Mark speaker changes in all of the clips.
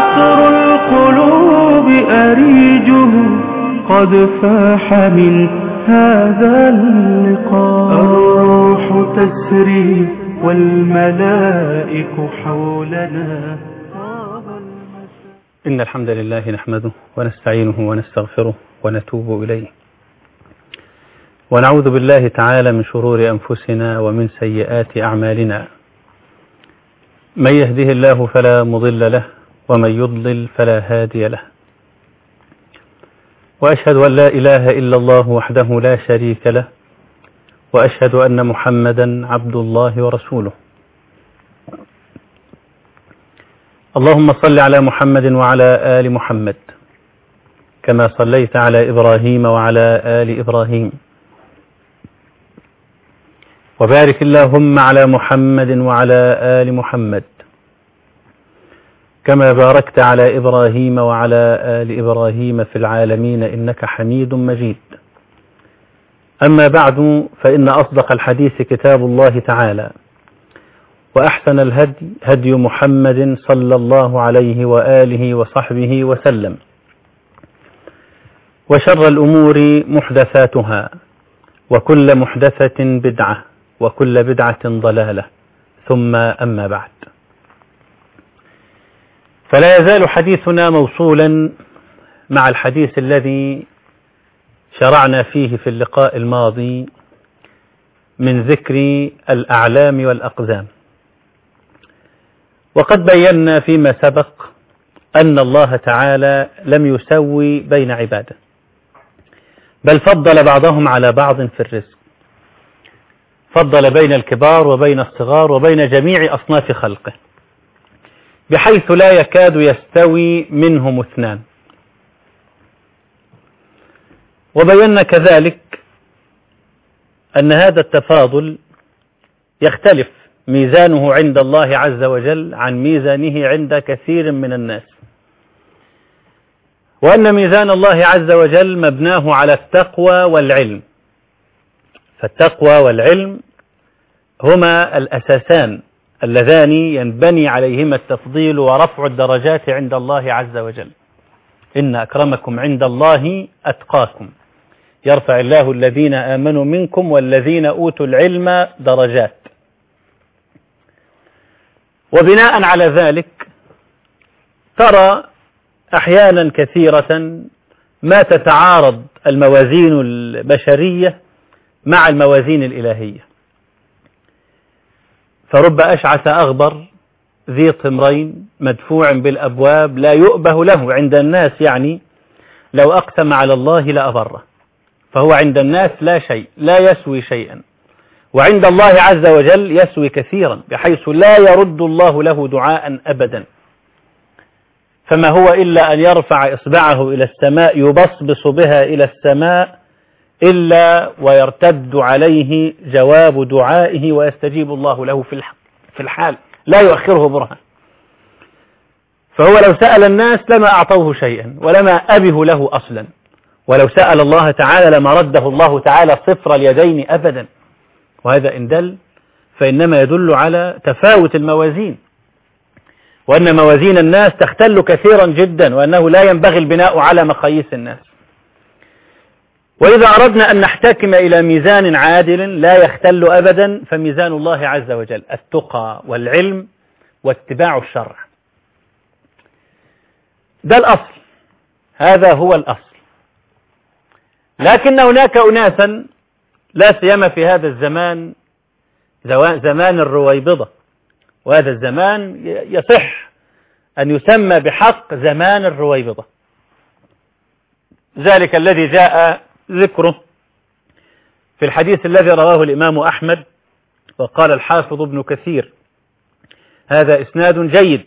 Speaker 1: عطر القلوب أريجه قد فاح من هذا اللقاء الروح تسري والملائك حولنا
Speaker 2: إن الحمد لله نحمده ونستعينه ونستغفره ونتوب إليه ونعوذ بالله تعالى من شرور أنفسنا ومن سيئات أعمالنا من يهده الله فلا مضل له ومن يضلل فلا هادي له وأشهد أن لا إله إلا الله وحده لا شريك له وأشهد أن محمدا عبد الله ورسوله اللهم صل على محمد وعلى آل محمد كما صليت على إبراهيم وعلى آل إبراهيم وبارك اللهم على محمد وعلى آل محمد كما باركت على إبراهيم وعلى آل إبراهيم في العالمين إنك حميد مجيد أما بعد فإن أصدق الحديث كتاب الله تعالى وأحسن الهدي هدي محمد صلى الله عليه وآله وصحبه وسلم وشر الأمور محدثاتها وكل محدثة بدعة وكل بدعة ضلالة ثم أما بعد فلا يزال حديثنا موصولا مع الحديث الذي شرعنا فيه في اللقاء الماضي من ذكر الأعلام والأقزام وقد بينا فيما سبق أن الله تعالى لم يسوي بين عباده بل فضل بعضهم على بعض في الرزق فضل بين الكبار وبين الصغار وبين جميع أصناف خلقه بحيث لا يكاد يستوي منهم اثنان وبينا كذلك أن هذا التفاضل يختلف ميزانه عند الله عز وجل عن ميزانه عند كثير من الناس وأن ميزان الله عز وجل مبناه على التقوى والعلم فالتقوى والعلم هما الأساسان اللذان ينبني عليهما التفضيل ورفع الدرجات عند الله عز وجل إن أكرمكم عند الله أتقاكم يرفع الله الذين آمنوا منكم والذين أوتوا العلم درجات وبناء على ذلك ترى أحيانا كثيرة ما تتعارض الموازين البشرية مع الموازين الإلهية فرب أشعث أغبر ذي طمرين مدفوع بالأبواب لا يؤبه له عند الناس يعني لو أقسم على الله لأبره فهو عند الناس لا شيء لا يسوي شيئا وعند الله عز وجل يسوي كثيرا بحيث لا يرد الله له دعاء أبدا فما هو إلا أن يرفع إصبعه إلى السماء يبصبص بها إلى السماء إلا ويرتد عليه جواب دعائه ويستجيب الله له في الحال لا يؤخره برهن فهو لو سأل الناس لما أعطوه شيئا ولما أبه له أصلا ولو سأل الله تعالى لما رده الله تعالى صفر اليدين أبدا وهذا إن دل فإنما يدل على تفاوت الموازين وأن موازين الناس تختل كثيرا جدا وأنه لا ينبغي البناء على مقاييس الناس وإذا أردنا أن نحتكم إلى ميزان عادل لا يختل أبدا فميزان الله عز وجل التقى والعلم واتباع الشرع ده الأصل هذا هو الأصل لكن هناك أناسا لا سيما في هذا الزمان زمان الرويبضة وهذا الزمان يصح أن يسمى بحق زمان الرويبضة ذلك الذي جاء ذكره في الحديث الذي رواه الإمام أحمد وقال الحافظ ابن كثير هذا إسناد جيد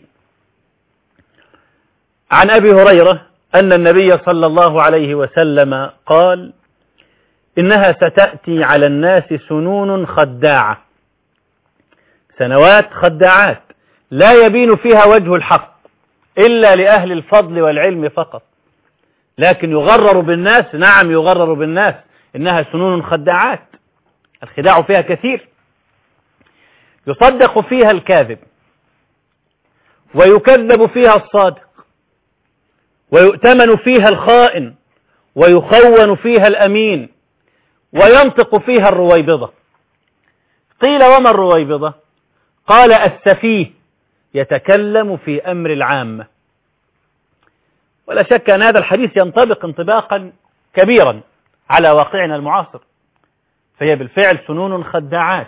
Speaker 2: عن أبي هريرة أن النبي صلى الله عليه وسلم قال إنها ستأتي على الناس سنون خداعة سنوات خداعات لا يبين فيها وجه الحق إلا لأهل الفضل والعلم فقط لكن يغرر بالناس نعم يغرر بالناس إنها سنون خداعات الخداع فيها كثير يصدق فيها الكاذب ويكذب فيها الصادق ويؤتمن فيها الخائن ويخون فيها الأمين وينطق فيها الرويبضة قيل وما الرويبضة قال السفيه يتكلم في أمر العامة ولا شك أن هذا الحديث ينطبق انطباقا كبيرا على واقعنا المعاصر فهي بالفعل سنون خداعات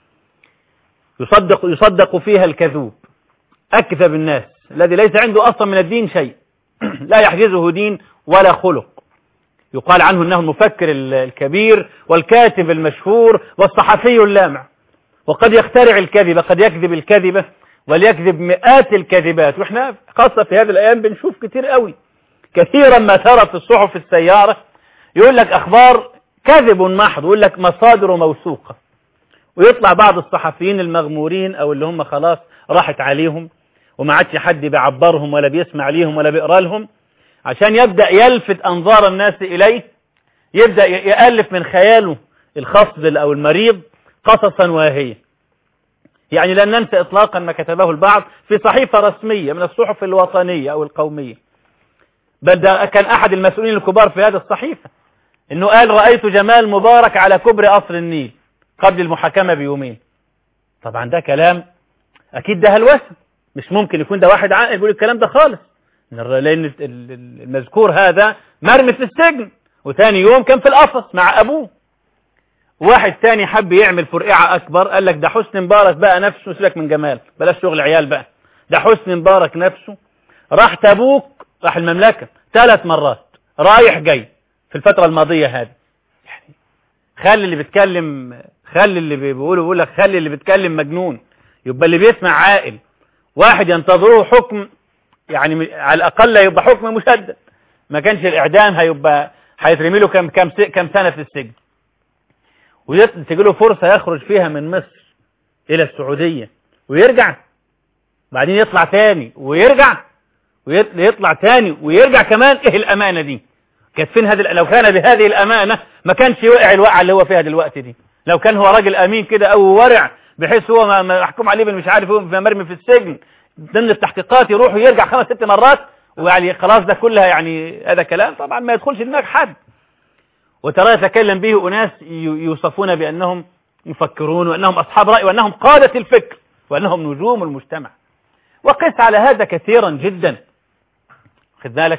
Speaker 2: يصدق, يصدق فيها الكذوب أكذب الناس الذي ليس عنده أصلا من الدين شيء لا يحجزه دين ولا خلق يقال عنه أنه المفكر الكبير والكاتب المشهور والصحفي اللامع وقد يخترع الكذبة قد يكذب الكذبة وليكذب مئات الكذبات واحنا خاصة في هذه الأيام بنشوف كتير قوي كثيرا ما ترى في الصحف السيارة يقول لك أخبار كذب محض يقول لك مصادر موثوقة ويطلع بعض الصحفيين المغمورين أو اللي هم خلاص راحت عليهم وما عادش حد بيعبرهم ولا بيسمع ليهم ولا بيقرا لهم عشان يبدأ يلفت أنظار الناس إليه يبدأ يألف من خياله الخاص أو المريض قصصا واهية يعني لن ننسى إطلاقا ما كتبه البعض في صحيفة رسمية من الصحف الوطنية أو القومية بل ده كان أحد المسؤولين الكبار في هذه الصحيفة إنه قال رأيت جمال مبارك على كبر قصر النيل قبل المحاكمة بيومين طبعا ده كلام أكيد ده هلوسة مش ممكن يكون ده واحد عاقل يقول الكلام ده خالص لأن المذكور هذا مرمي في السجن وتاني يوم كان في القفص مع أبوه واحد تاني حب يعمل فرقعة أكبر قال لك ده حسن مبارك بقى نفسه سيبك من جمال بلاش شغل عيال بقى ده حسن مبارك نفسه راح تبوك راح المملكة ثلاث مرات رايح جاي في الفترة الماضية هذه يعني خلي اللي بيتكلم خلي اللي بيقولوا بيقول لك خلي اللي بيتكلم مجنون يبقى اللي بيسمع عاقل واحد ينتظره حكم يعني على الأقل يبقى حكم مشدد ما كانش الإعدام هيبقى هيترمي له كم كم كم سنة في السجن وتجي له فرصة يخرج فيها من مصر إلى السعودية ويرجع بعدين يطلع تاني ويرجع ويطلع تاني ويرجع كمان إيه الأمانة دي كانت فين هذه لو كان بهذه الأمانة ما كانش وقع الوقعة اللي هو فيها دلوقتي دي لو كان هو راجل أمين كده أو ورع بحيث هو ما محكوم عليه مش عارف هو مرمي في السجن ضمن التحقيقات يروح ويرجع خمس ست مرات ويعني خلاص ده كلها يعني هذا كلام طبعا ما يدخلش دماغ حد وترى يتكلم به أناس يوصفون بأنهم يفكرون وأنهم أصحاب رأي وأنهم قادة الفكر وأنهم نجوم المجتمع وقس على هذا كثيرا جدا خد بالك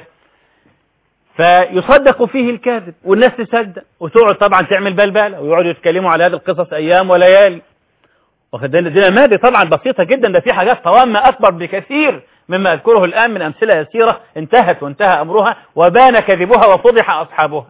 Speaker 2: فيصدق فيه الكاذب والناس تصدق وتقعد طبعا تعمل بلبله ويقعدوا يتكلموا على هذه القصص أيام وليالي واخد بالك دي طبعا بسيطة جدا ده في حاجات طوامة أكبر بكثير مما أذكره الآن من أمثلة يسيرة انتهت وانتهى أمرها وبان كذبها وفضح أصحابها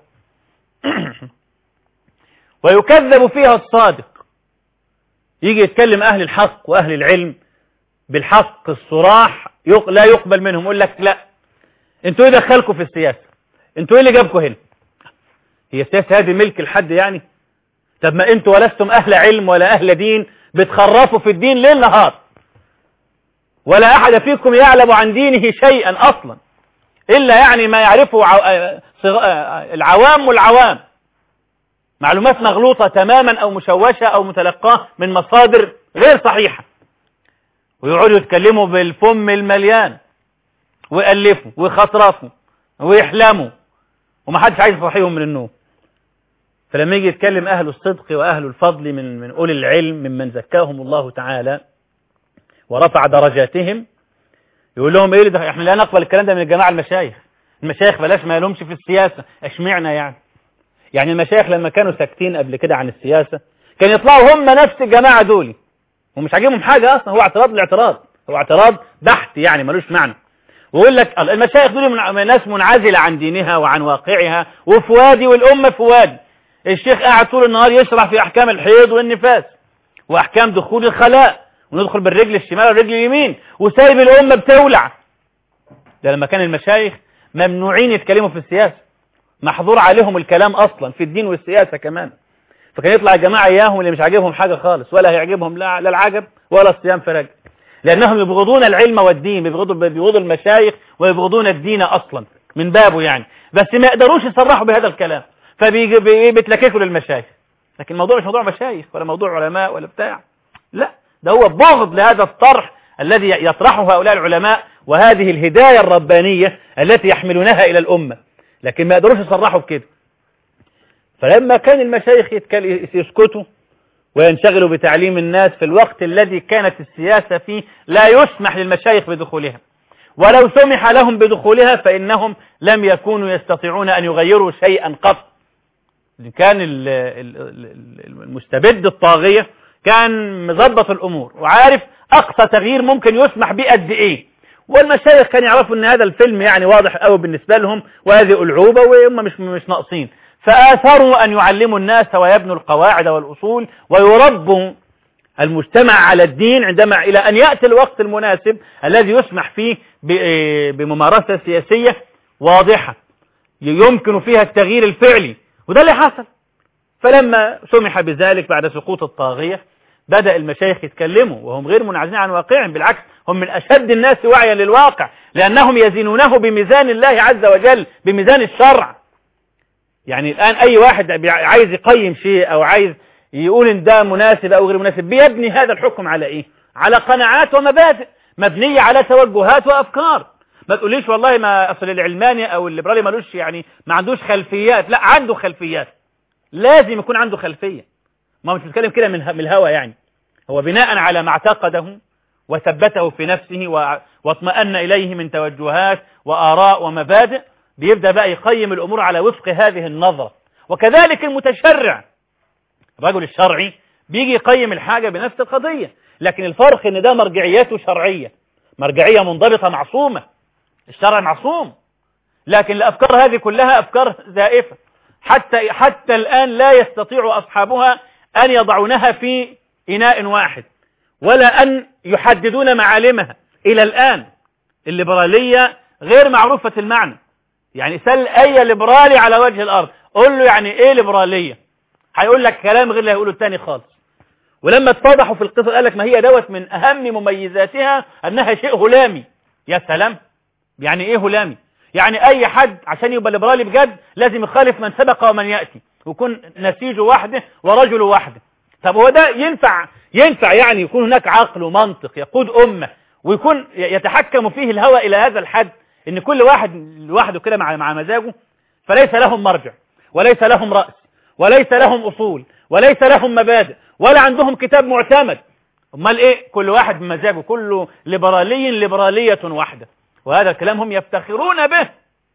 Speaker 2: ويكذب فيها الصادق يجي يتكلم أهل الحق وأهل العلم بالحق الصراح لا يقبل منهم يقول لك لا انتوا ايه دخلكم في السياسة انتوا ايه اللي جابكم هنا هي السياسة هذه ملك الحد يعني طب ما انتوا ولستم أهل علم ولا أهل دين بتخرفوا في الدين ليل نهار ولا أحد فيكم يعلم عن دينه شيئا أصلا إلا يعني ما يعرفه العوام والعوام معلومات مغلوطة تماما أو مشوشة أو متلقاة من مصادر غير صحيحة ويقعدوا يتكلموا بالفم المليان ويألفوا ويخطرفوا ويحلموا ومحدش عايز يصحيهم من النوم فلما يجي يتكلم أهل الصدق وأهل الفضل من من أولي العلم ممن زكاهم الله تعالى ورفع درجاتهم يقول لهم ايه ده احنا لا نقبل الكلام ده من الجماعة المشايخ المشايخ بلاش ما لهمش في السياسة اشمعنا يعني يعني المشايخ لما كانوا ساكتين قبل كده عن السياسة كان يطلعوا هم نفس الجماعة دول ومش عاجبهم حاجة اصلا هو اعتراض الاعتراض هو اعتراض بحت يعني ملوش معنى ويقول لك المشايخ دول من ناس منعزلة عن دينها وعن واقعها وفي وادي والأمة في وادي الشيخ قاعد طول النهار يشرح في أحكام الحيض والنفاس وأحكام دخول الخلاء وندخل بالرجل الشمال والرجل اليمين وسايب الأمة بتولع ده لما كان المشايخ ممنوعين يتكلموا في السياسة محظور عليهم الكلام أصلا في الدين والسياسة كمان فكان يطلع الجماعة إياهم اللي مش عاجبهم حاجة خالص ولا هيعجبهم لا العجب ولا الصيام في رجل لأنهم يبغضون العلم والدين بيبغضوا بيبغضوا المشايخ ويبغضون الدين أصلا من بابه يعني بس ما يقدروش يصرحوا بهذا الكلام فبيتلككوا للمشايخ لكن الموضوع مش موضوع مشايخ ولا موضوع علماء ولا بتاع لا ده هو بغض لهذا الطرح الذي يطرحه هؤلاء العلماء وهذه الهداية الربانية التي يحملونها إلى الأمة لكن ما يقدروش يصرحوا بكده فلما كان المشايخ يتكل- يسكتوا وينشغلوا بتعليم الناس في الوقت الذي كانت السياسة فيه لا يسمح للمشايخ بدخولها ولو سمح لهم بدخولها فإنهم لم يكونوا يستطيعون أن يغيروا شيئا قط كان ال- ال- ال- المستبد الطاغية كان مظبط الأمور وعارف أقصى تغيير ممكن يسمح به قد إيه والمشايخ كانوا يعرفوا أن هذا الفيلم يعني واضح قوي بالنسبة لهم وهذه ألعوبة وهم مش مش ناقصين فآثروا أن يعلموا الناس ويبنوا القواعد والأصول ويربوا المجتمع على الدين عندما إلى أن يأتي الوقت المناسب الذي يسمح فيه ب- بممارسة سياسية واضحة يمكن فيها التغيير الفعلي وده اللي حصل فلما سمح بذلك بعد سقوط الطاغية بدأ المشايخ يتكلموا وهم غير منعزلين عن واقعهم بالعكس هم من أشد الناس وعيا للواقع لأنهم يزنونه بميزان الله عز وجل بميزان الشرع يعني الآن أي واحد بيع- عايز يقيم شيء أو عايز يقول إن ده مناسب أو غير مناسب بيبني هذا الحكم على إيه على قناعات ومبادئ مبنية على توجهات وأفكار ما تقوليش والله ما أصل العلماني أو الليبرالي ملوش يعني ما عندوش خلفيات لا عنده خلفيات لازم يكون عنده خلفية ما مش بتكلم كده من من الهوى يعني هو بناء على ما اعتقده وثبته في نفسه و- واطمأن إليه من توجهات وآراء ومبادئ بيبدأ بقى يقيم الأمور على وفق هذه النظرة وكذلك المتشرع الرجل الشرعي بيجي يقيم الحاجة بنفس القضية لكن الفرق ان ده مرجعياته شرعية مرجعية منضبطة معصومة الشرع معصوم لكن الأفكار هذه كلها أفكار زائفة حتى حتى الآن لا يستطيع أصحابها أن يضعونها في إناء واحد ولا أن يحددون معالمها إلى الآن الليبرالية غير معروفة المعنى يعني سل أي ليبرالي على وجه الأرض قول له يعني إيه ليبرالية هيقول لك كلام غير اللي هيقوله التاني خالص ولما اتفضحوا في القصة قال لك ما هي دوت من أهم مميزاتها أنها شيء هلامي يا سلام يعني إيه هلامي يعني أي حد عشان يبقى ليبرالي بجد لازم يخالف من سبق ومن يأتي ويكون نسيج وحده ورجل وحده طب هو ده ينفع ينفع يعني يكون هناك عقل ومنطق يقود أمة ويكون يتحكم فيه الهوى إلى هذا الحد إن كل واحد لوحده كده مع مع مزاجه فليس لهم مرجع وليس لهم رأس وليس لهم أصول وليس لهم مبادئ ولا عندهم كتاب معتمد امال ايه كل واحد بمزاجه كله ليبرالي ليبرالية واحدة وهذا الكلام هم يفتخرون به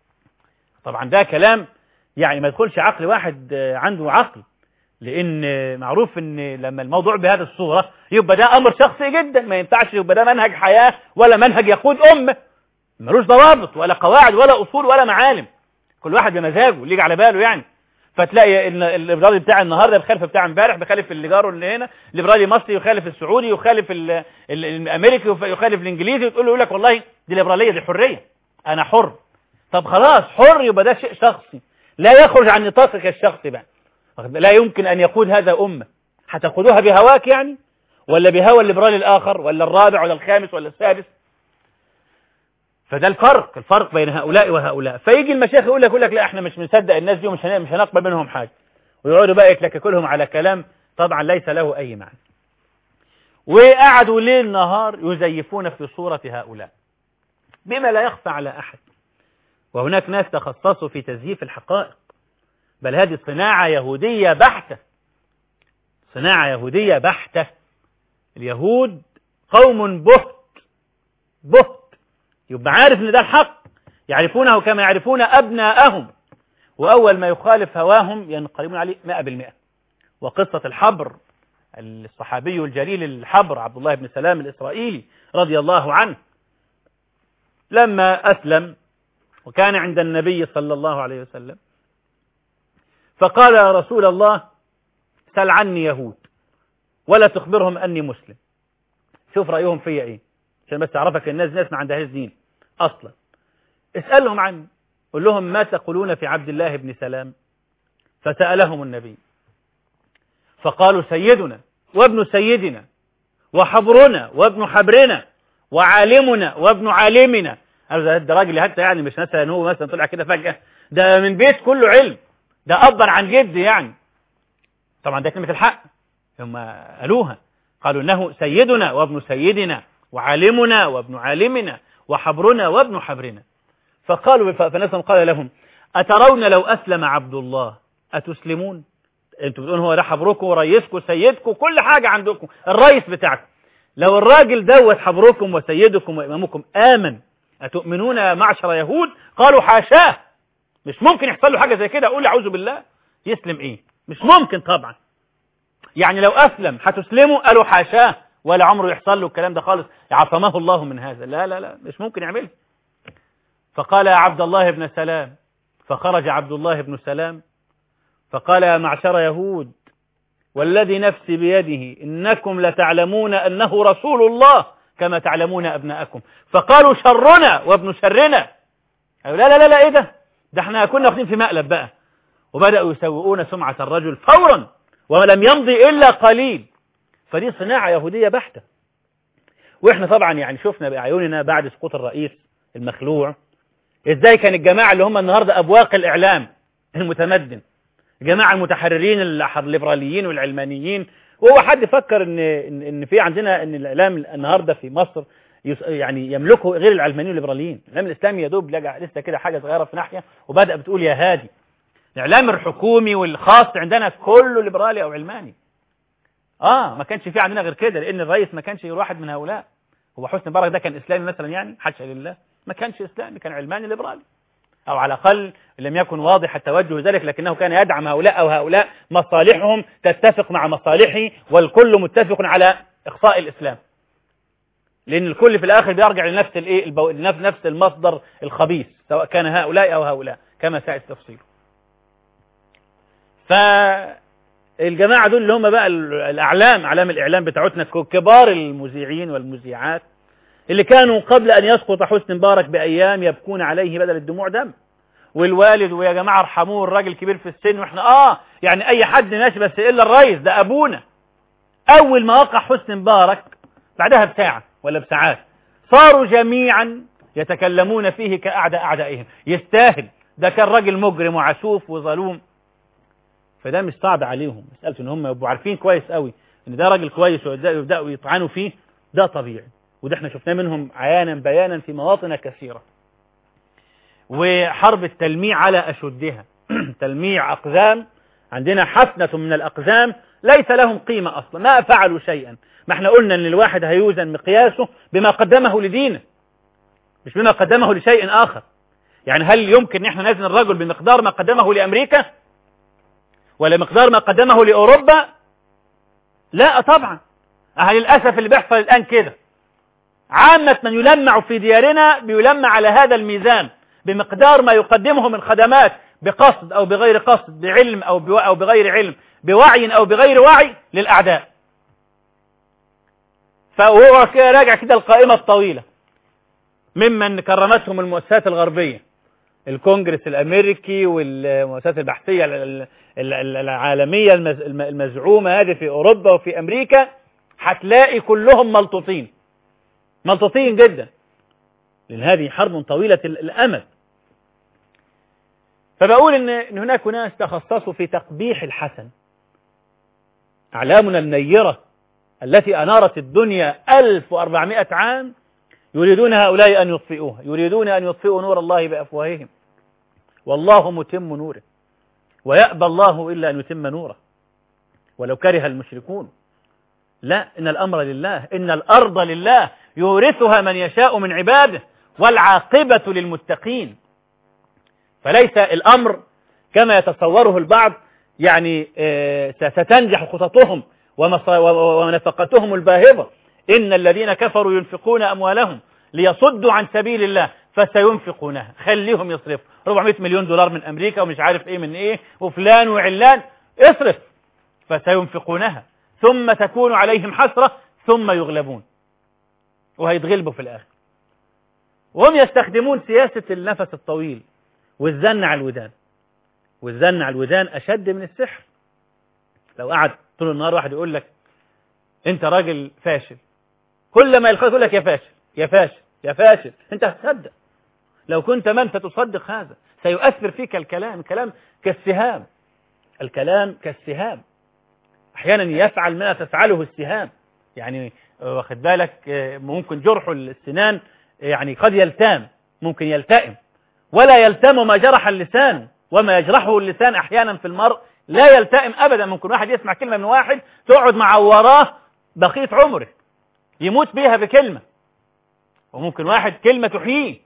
Speaker 2: طبعا ده كلام يعني ما يدخلش عقل واحد آه، عنده عقل لان آه، معروف ان لما الموضوع بهذه الصورة يبقى ده امر شخصي جدا ما ينفعش يبقى ده منهج حياة ولا منهج يقود امة ملوش ضوابط ولا قواعد ولا اصول ولا معالم كل واحد بمزاجه اللي يجي على باله يعني فتلاقي ان الليبرالي بتاع النهارده بخالف بتاع امبارح بخالف اللي جاره اللي هنا ليبرالي مصري يخالف السعودي يخالف ال- ال- الامريكي وف- يخالف الانجليزي وتقول له يقول لك والله دي ليبراليه دي حريه انا حر طب خلاص حر يبقى ده شيء شخصي لا يخرج عن نطاقك الشخصي بقى واخد بالك؟ لا يمكن ان يقود هذا امه هتاخدوها بهواك يعني ولا بهوى الليبرالي الاخر ولا الرابع ولا الخامس ولا السادس فده الفرق الفرق بين هؤلاء وهؤلاء فيجي المشايخ يقول لك يقول لك لا احنا مش بنصدق الناس دي ومش هن- مش هنقبل منهم حاجه ويقعدوا بقى يتلككوا لهم على كلام طبعا ليس له اي معنى وقعدوا ليل نهار يزيفون في صورة هؤلاء بما لا يخفى على أحد وهناك ناس تخصصوا في تزييف الحقائق بل هذه صناعة يهودية بحتة صناعة يهودية بحتة اليهود قوم بهت بهت يبقى عارف ان ده الحق يعرفونه كما يعرفون أبناءهم وأول ما يخالف هواهم ينقلبون عليه مئة بالمئة وقصة الحبر الصحابي الجليل الحبر عبد الله بن سلام الإسرائيلي رضي الله عنه لما أسلم وكان عند النبي صلى الله عليه وسلم فقال يا رسول الله سل عني يهود ولا تخبرهم أني مسلم شوف رأيهم فيا إيه عشان بس تعرفك الناس ناس ما عندهاش دين أصلا اسألهم عني قل لهم ما تقولون في عبد الله بن سلام فسألهم النبي فقالوا سيدنا وابن سيدنا وحبرنا وابن حبرنا وعالمنا وابن عالمنا هذا ده راجل حتى يعني مش مثلا هو مثلا طلع كده فجأة ده من بيت كله علم ده أبا عن جد يعني طبعا ده كلمة الحق هم قالوها قالوا إنه سيدنا وابن سيدنا وعالمنا وابن عالمنا وحبرنا وابن حبرنا فقالوا فالناس قال لهم أترون لو أسلم عبد الله أتسلمون انتوا بتقولوا هو ده حبركم ورئيسكم سيدكم كل حاجة عندكم الرئيس بتاعكم لو الراجل دوت حبركم وسيدكم وإمامكم آمن أتؤمنون يا معشر يهود قالوا حاشاه مش ممكن يحصل له حاجة زي كده أقول أعوذ بالله يسلم إيه مش ممكن طبعا يعني لو أسلم هتسلموا قالوا حاشاه ولا عمره يحصل له الكلام ده خالص عصمه الله من هذا لا لا لا مش ممكن يعمله فقال يا عبد الله بن سلام فخرج عبد الله بن سلام فقال يا معشر يهود والذي نفسي بيده إنكم لتعلمون أنه رسول الله كما تعلمون أبناءكم فقالوا شرنا وابن شرنا قالوا لا لا لا لا إيه ده ده احنا كنا واخدين في مقلب بقى وبدأوا يسوؤون سمعة الرجل فورا ولم يمضي إلا قليل فدي صناعة يهودية بحتة واحنا طبعا يعني شفنا بأعيننا بعد سقوط الرئيس المخلوع ازاي كان الجماعة اللي هم النهاردة أبواق الإعلام المتمدن جماعة المتحررين الليبراليين والعلمانيين وهو حد فكر ان ان إن في عندنا ان الاعلام النهارده في مصر يس- يعني يملكه غير العلمانيين والليبراليين الاعلام الاسلامي يا دوب لجأ لسه كده حاجه صغيره في ناحيه وبدا بتقول يا هادي الاعلام الحكومي والخاص عندنا كله ليبرالي او علماني اه ما كانش في عندنا غير كده لان الرئيس ما كانش واحد من هؤلاء هو حسني مبارك ده كان اسلامي مثلا يعني حاشا لله ما كانش اسلامي كان علماني ليبرالي أو على الأقل لم يكن واضح التوجه ذلك لكنه كان يدعم هؤلاء أو هؤلاء مصالحهم تتفق مع مصالحه والكل متفق على إخفاء الإسلام لأن الكل في الآخر بيرجع لنفس الإيه البو... لنفس نفس المصدر الخبيث سواء كان هؤلاء أو هؤلاء كما سيأتي تفصيله فالجماعة دول اللي هم بقى الأعلام أعلام الإعلام بتاعتنا كبار المذيعين والمذيعات اللي كانوا قبل أن يسقط حسني مبارك بأيام يبكون عليه بدل الدموع دم والوالد ويا جماعة ارحموه الراجل كبير في السن واحنا اه يعني اي حد ماشي بس الا الرئيس ده ابونا اول ما وقع حسني مبارك بعدها بساعة ولا بساعات صاروا جميعا يتكلمون فيه كأعداء أعدائهم يستاهل ده كان راجل مجرم وعسوف وظلوم فده مش صعب عليهم مسألة ان هم يبقوا عارفين كويس قوي ان ده راجل كويس ويبدأوا يطعنوا فيه ده طبيعي وده احنا شفناه منهم عيانا بيانا في مواطن كثيرة وحرب التلميع على أشدها تلميع أقزام عندنا حسنة من الأقزام ليس لهم قيمة أصلا ما فعلوا شيئا ما احنا قلنا ان الواحد هيوزن مقياسه بما قدمه لدينه مش بما قدمه لشيء آخر يعني هل يمكن ان احنا نزن الرجل بمقدار ما قدمه لأمريكا ولا مقدار ما قدمه لأوروبا لا طبعا أه للأسف اللي بيحصل الآن كده عامة من يلمع في ديارنا بيلمع على هذا الميزان بمقدار ما يقدمه من خدمات بقصد أو بغير قصد بعلم أو, بو أو بغير علم بوعي أو بغير وعي للأعداء فهو كده راجع كده القائمة الطويلة ممن كرمتهم المؤسسات الغربية الكونجرس الأمريكي والمؤسسات البحثية العالمية المزعومة هذه في أوروبا وفي أمريكا هتلاقي كلهم ملطوطين ملطوطين جدا لأن هذه حرب طويلة الأمد فبقول إن, إن هناك ناس تخصصوا في تقبيح الحسن أعلامنا النيرة التي أنارت الدنيا 1400 عام يريدون هؤلاء أن يطفئوها يريدون أن يطفئوا نور الله بأفواههم والله متم نوره ويأبى الله إلا أن يتم نوره ولو كره المشركون لا إن الأمر لله إن الأرض لله يورثها من يشاء من عباده والعاقبة للمتقين فليس الأمر كما يتصوره البعض يعني ستنجح خططهم ونفقتهم الباهظة إن الذين كفروا ينفقون أموالهم ليصدوا عن سبيل الله فسينفقونها خليهم يصرفوا 400 مليون دولار من أمريكا ومش عارف إيه من إيه وفلان وعلان اصرف فسينفقونها ثم تكون عليهم حسرة ثم يغلبون وهيتغلبوا في الآخر وهم يستخدمون سياسة النفس الطويل والزن على الودان والزن على الودان أشد من السحر لو قعد طول النهار واحد يقول لك انت راجل فاشل كل ما يلقاك يقول لك يا فاشل يا فاشل يا فاشل انت هتصدق لو كنت من فتصدق هذا سيؤثر فيك الكلام الكلام كالسهام الكلام كالسهام احيانا يفعل ما تفعله السهام يعني واخد بالك ممكن جرح السنان يعني قد يلتام ممكن يلتئم ولا يلتم ما جرح اللسان وما يجرحه اللسان أحيانا في المرء لا يلتئم أبدا ممكن واحد يسمع كلمة من واحد تقعد مع وراه بقية عمره يموت بيها بكلمة وممكن واحد كلمة تحييه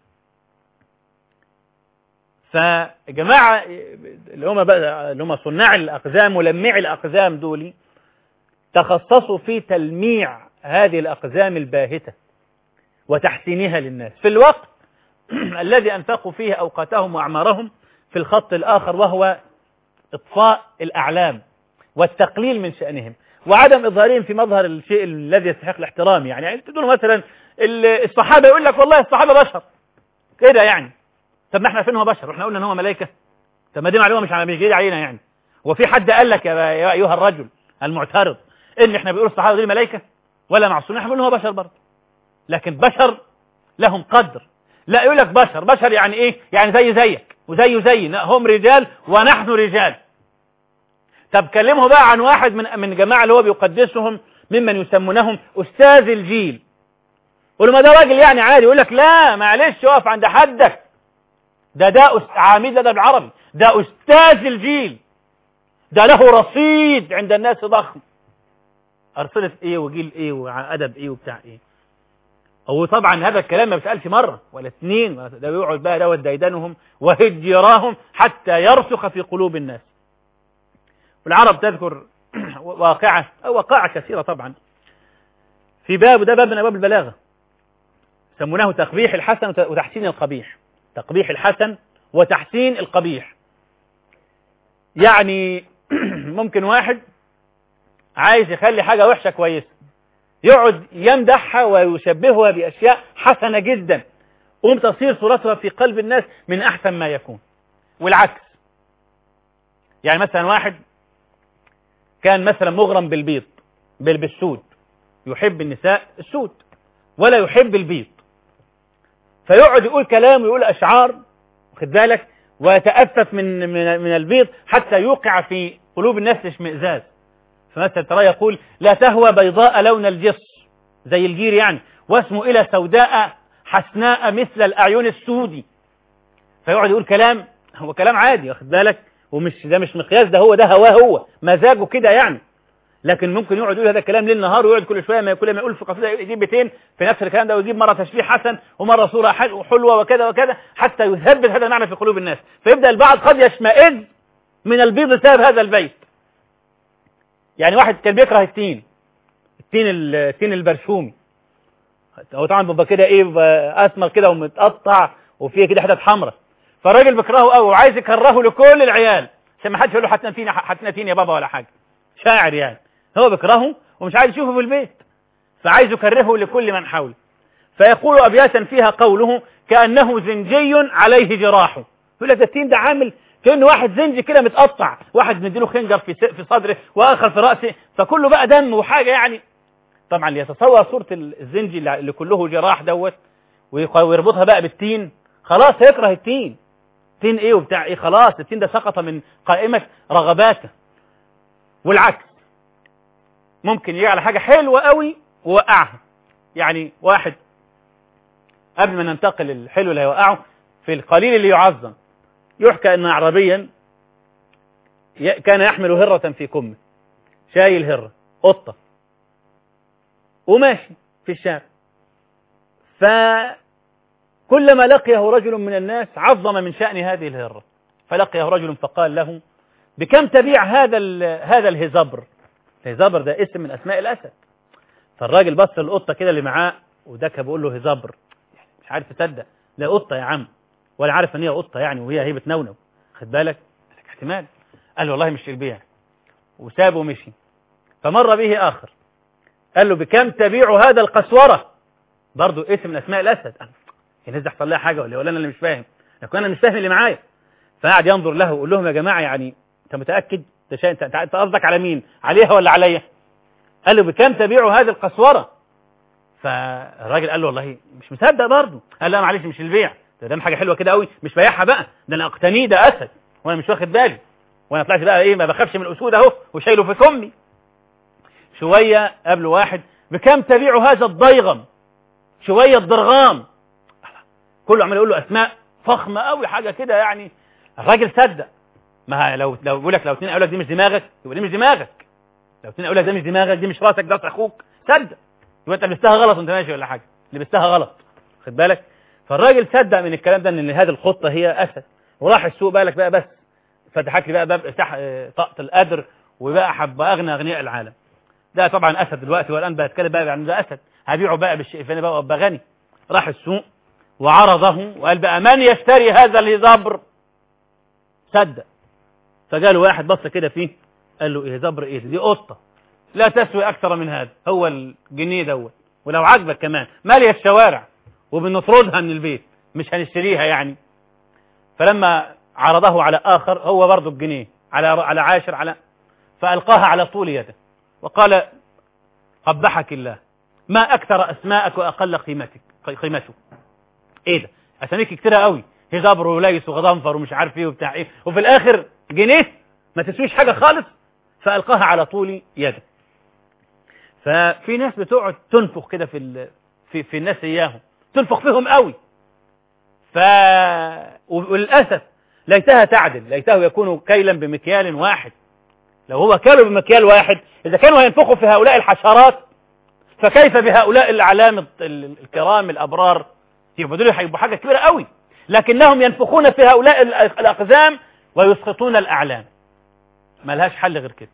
Speaker 2: فجماعة اللي هم بقى اللي هم صناع الأقزام ولميع الأقزام دول تخصصوا في تلميع هذه الأقزام الباهتة وتحسينها للناس في الوقت الذي أنفقوا فيه أوقاتهم وأعمارهم في الخط الآخر وهو إطفاء الأعلام والتقليل من شأنهم وعدم إظهارهم في مظهر الشيء الذي يستحق الاحترام يعني, يعني تقول مثلا الصحابة يقول لك والله الصحابة بشر كده يعني طب ما احنا عارفين هو بشر واحنا قلنا ان هو ملائكة طب ما دي معلومة مش مش جديدة علينا يعني وفي حد قال لك يا أيها الرجل المعترض ان احنا بنقول الصحابة دي ملائكة ولا معصومين احنا بنقول هو بشر برضه لكن بشر لهم قدر لا يقول لك بشر بشر يعني ايه يعني زي زيك وزيه زي هم رجال ونحن رجال طب كلمه بقى عن واحد من من جماعة اللي هو بيقدسهم ممن يسمونهم أستاذ الجيل قول ما ده راجل يعني عادي يقول لك لا معلش اقف عند حدك ده ده أست... عميد ده بالعربي ده أستاذ الجيل ده له رصيد عند الناس ضخم أرصدة إيه وجيل إيه وأدب إيه وبتاع إيه هو طبعا هذا الكلام ما بيسألش مرة ولا اثنين ده بيقعد بقى دوت ديدنهم وهجراهم حتى يرسخ في قلوب الناس والعرب تذكر واقعة أو وقائع كثيرة طبعا في باب ده باب من أبواب البلاغة سموناه تقبيح الحسن وتحسين القبيح تقبيح الحسن وتحسين القبيح يعني ممكن واحد عايز يخلي حاجة وحشة كويسة يقعد يمدحها ويشبهها بأشياء حسنة جدا قوم تصير صورتها في قلب الناس من أحسن ما يكون والعكس يعني مثلا واحد كان مثلا مغرم بالبيض بالسود يحب النساء السود ولا يحب البيض فيقعد يقول كلام ويقول أشعار واخد بالك ويتأفف من من من البيض حتى يوقع في قلوب الناس الاشمئزاز فمثلا ترى يقول لا تهوى بيضاء لون الجص زي الجير يعني واسمه إلى سوداء حسناء مثل الأعين السودي فيقعد يقول كلام هو كلام عادي واخد بالك ومش ده مش مقياس ده هو ده هواه هو مزاجه كده يعني لكن ممكن يقعد يقول هذا الكلام ليل نهار ويقعد كل شويه ما كل ما يقول في قصيده يجيب بيتين في نفس الكلام ده ويجيب مره تشبيه حسن ومره صوره حلوه وكذا وكذا حتى يثبت هذا المعنى في قلوب الناس فيبدا البعض قد يشمئز من البيض بسبب هذا البيت يعني واحد كان بيكره التين التين التين البرشومي هو طبعا بيبقى كده ايه اسمر كده ومتقطع وفيه كده حتت حمراء فالراجل بيكرهه قوي وعايز يكرهه لكل العيال عشان ما حدش يقول له حتنا تين حتنا تين يا بابا ولا حاجه شاعر يعني هو بيكرهه ومش عايز يشوفه في البيت فعايز يكرهه لكل من حوله فيقول ابياتا فيها قوله كانه زنجي عليه جراحه يقول لك ده التين ده عامل كأنه واحد زنجي كده متقطع واحد مديله خنجر في في صدره واخر في راسه فكله بقى دم وحاجه يعني طبعا يتصور صوره الزنجي اللي كله جراح دوت ويربطها بقى بالتين خلاص هيكره التين تين ايه وبتاع ايه خلاص التين ده سقط من قائمة رغباته والعكس ممكن يجي على حاجة حلوة قوي ووقعها يعني واحد قبل ما ننتقل الحلو اللي هيوقعه في القليل اللي يعظم يحكى ان عربيا كان يحمل هرة في كمه شايل هرة قطة وماشي في الشارع فكلما لقيه رجل من الناس عظم من شأن هذه الهرة فلقيه رجل فقال له بكم تبيع هذا هذا الهزبر الهزبر ده اسم من اسماء الاسد فالراجل بص للقطه كده اللي معاه وده بيقول له هزبر مش عارف يصدق ده قطه يا عم ولا عارف ان هي قطه يعني وهي هي بتنونو خد بالك احتمال قال له والله مش البيع وسابه ومشي فمر به اخر قال له بكم تبيع هذا القسوره برضه اسم من اسماء الاسد الناس دي حصل لها حاجه ولا ولا انا اللي مش فاهم لكن انا مش فاهم اللي معايا فقعد ينظر له ويقول لهم يا جماعه يعني انت متاكد انت انت قصدك على مين عليها ولا عليا قال له بكم تبيع هذه القسوره فالراجل قال له والله مش مصدق برضه قال لا معلش مش البيع ده دام حاجه حلوه كده قوي مش بايعها بقى ده انا اقتنيه ده اسد وانا مش واخد بالي وانا طلعت بقى ايه ما بخافش من الاسود اهو وشايله في كمي شويه قبل واحد بكم تبيع هذا الضيغم شويه الضرغام كله عمال يقول له اسماء فخمه قوي حاجه كده يعني الراجل صدق ما لو لو بيقول لك لو اتنين قالوا لك دي مش دماغك يبقى دي مش دماغك لو اتنين قالوا لك ده مش دماغك دي مش راسك ده راس اخوك صدق يبقى انت لبستها غلط وانت ماشي ولا حاجه لبستها غلط خد بالك فالراجل صدق من الكلام ده ان هذه الخطه هي اسد وراح السوق بقى لك بقى بس فتحت لي بقى باب افتح طاقه القدر وبقى حب اغنى اغنياء العالم ده طبعا اسد دلوقتي والان بتكلم بقى عن ده اسد هبيعه بقى بالشيء فانا بقى ابقى غني راح السوق وعرضه وقال بقى من يشتري هذا الهزبر صدق فقال واحد بص كده فيه قال له ايه هزبر ايه دي قطه لا تسوي اكثر من هذا هو الجنيه دوت ولو عجبك كمان ماليه الشوارع وبنطردها من البيت مش هنشتريها يعني فلما عرضه على آخر هو برضه الجنيه على على عاشر على فألقاها على طول يده وقال قبحك الله ما أكثر أسماءك وأقل قيمتك قيمته إيه ده أساميك كتيرة قوي هزابر وليس وغضنفر ومش عارف إيه وبتاع إيه وفي الآخر جنيه ما تسويش حاجة خالص فألقاها على طول يده ففي ناس بتقعد تنفخ كده في في في الناس إياهم تنفخ فيهم قوي ف وللأسف ليتها تعدل ليته يكون كيلا بمكيال واحد لو هو كيل بمكيال واحد إذا كانوا هينفخوا في هؤلاء الحشرات فكيف بهؤلاء الأعلام الكرام الأبرار يبقى دول هيبقوا حاجة كبيرة قوي لكنهم ينفخون في هؤلاء الأقزام ويسقطون الأعلام ما لهاش حل غير كده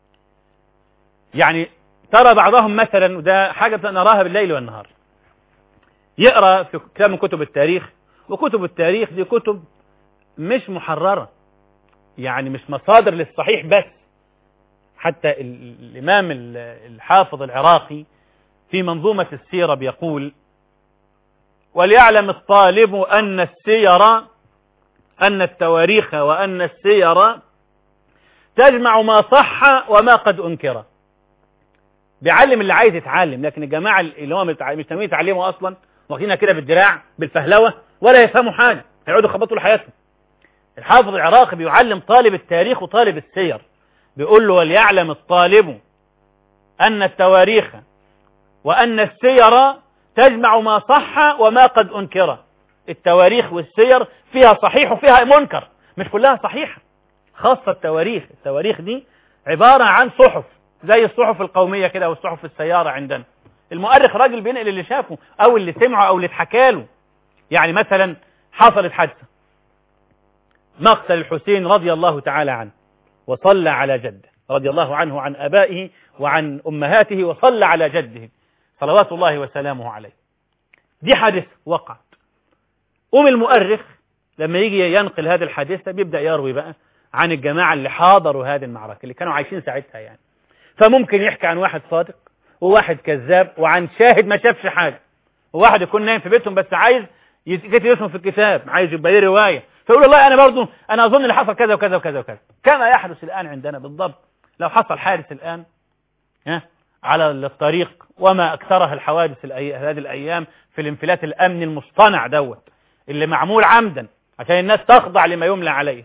Speaker 2: يعني ترى بعضهم مثلا وده حاجة نراها بالليل والنهار يقرأ في كتاب من كتب التاريخ وكتب التاريخ دي كتب مش محررة يعني مش مصادر للصحيح بس حتى الإمام الحافظ العراقي في منظومة السيرة بيقول وليعلم الطالب أن السير أن التواريخ وأن السير تجمع ما صح وما قد أنكر بيعلم اللي عايز يتعلم لكن الجماعة اللي هم مش ناويين يتعلموا أصلا واخدينها كده بالدراع بالفهلوة ولا يفهموا حاجة هيقعدوا يخبطوا لحياتهم الحافظ العراقي بيعلم طالب التاريخ وطالب السير بيقول له وليعلم الطالب أن التواريخ وأن السير تجمع ما صح وما قد أنكر التواريخ والسير فيها صحيح وفيها منكر مش كلها صحيحة خاصة التواريخ التواريخ دي عبارة عن صحف زي الصحف القومية كده أو الصحف السيارة عندنا المؤرخ راجل بينقل اللي شافه أو اللي سمعه أو اللي اتحكى له يعني مثلا حصلت حادثة مقتل الحسين رضي الله تعالى عنه وصلى على جده رضي الله عنه عن أبائه وعن أمهاته وصلى على جده صلوات الله وسلامه عليه دي حادثة وقعت قوم المؤرخ لما يجي ينقل هذه الحادثة بيبدأ يروي بقى عن الجماعة اللي حاضروا هذه المعركة اللي كانوا عايشين ساعتها يعني فممكن يحكي عن واحد صادق وواحد كذاب وعن شاهد ما شافش حاجة وواحد يكون نايم في بيتهم بس عايز يكتب اسمه في الكتاب عايز يبقى ليه رواية فيقول والله أنا برضو أنا أظن اللي حصل كذا وكذا وكذا وكذا كما يحدث الآن عندنا بالضبط لو حصل حادث الآن ها على الطريق وما أكثرها الحوادث هذه الأيام في الانفلات الأمن المصطنع دوت اللي معمول عمدا عشان الناس تخضع لما يملى عليه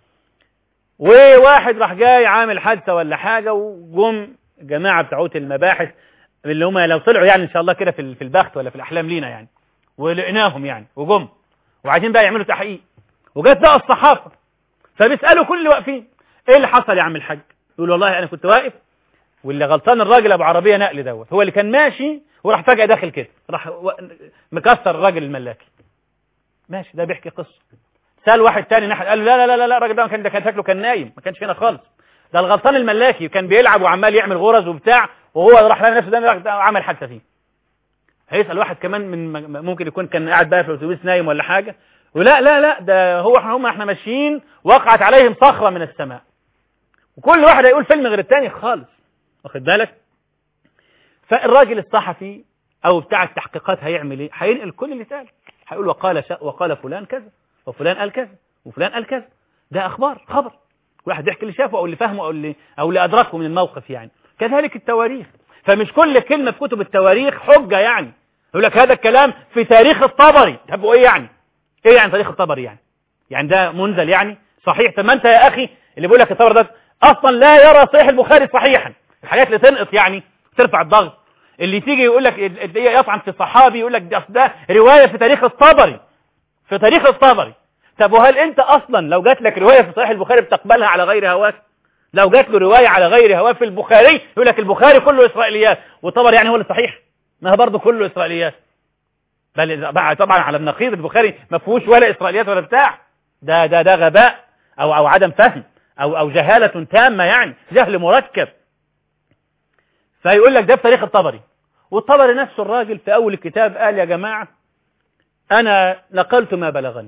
Speaker 2: وواحد راح جاي عامل حادثة ولا حاجة وجم جماعة بتاعوت المباحث اللي هم لو طلعوا يعني إن شاء الله كده في في البخت ولا في الأحلام لينا يعني ولقيناهم يعني وجم وعايزين بقى يعملوا تحقيق وجت بقى الصحافة فبيسألوا كل اللي واقفين ايه اللي حصل يا عم الحاج يقول والله انا كنت واقف واللي غلطان الراجل ابو عربيه نقل دوت هو اللي كان ماشي وراح فجاه داخل كده راح مكسر الراجل الملاكي ماشي ده بيحكي قصه سال واحد تاني ناحيه قال له لا لا لا لا الراجل ده كان ده كان شكله كان نايم ما كانش هنا خالص ده الغلطان الملاكي كان بيلعب وعمال يعمل غرز وبتاع وهو راح لقى نفسه ده عمل حادثه فيه هيسال واحد كمان من ممكن يكون كان قاعد بقى في الاتوبيس نايم ولا حاجه ولا لا لا ده هو احنا هم احنا ماشيين وقعت عليهم صخره من السماء وكل واحد هيقول فيلم غير التاني خالص واخد بالك فالراجل الصحفي او بتاع التحقيقات هيعمل ايه هينقل كل اللي اتقال هيقول وقال شا وقال فلان كذا وفلان قال كذا وفلان قال كذا ده اخبار خبر كل واحد يحكي اللي شافه او اللي فهمه او اللي او اللي ادركه من الموقف يعني كذلك التواريخ فمش كل كلمه في كتب التواريخ حجه يعني يقول لك هذا الكلام في تاريخ الطبري طب وايه يعني ايه يعني تاريخ الطبري يعني يعني ده منزل يعني صحيح طب ما انت يا اخي اللي بيقول لك الطبري ده اصلا لا يرى صحيح البخاري صحيحا الحاجات اللي تنقص يعني ترفع الضغط اللي تيجي يقول لك يطعن في الصحابي يقول لك ده, ده روايه في تاريخ الطبري في تاريخ الطبري طب وهل انت اصلا لو جات لك روايه في صحيح البخاري بتقبلها على غير هواك لو جات له روايه على غير هواه في البخاري يقول لك البخاري كله اسرائيليات والطبري يعني هو اللي صحيح ما هو برضه كله اسرائيليات بل بقى طبعا على النقيض البخاري ما فيهوش ولا اسرائيليات ولا بتاع ده ده ده غباء او او عدم فهم او او جهاله تامه يعني جهل مركب فيقول لك ده في تاريخ الطبري والطبري نفسه الراجل في اول الكتاب قال يا جماعه انا نقلت ما بلغني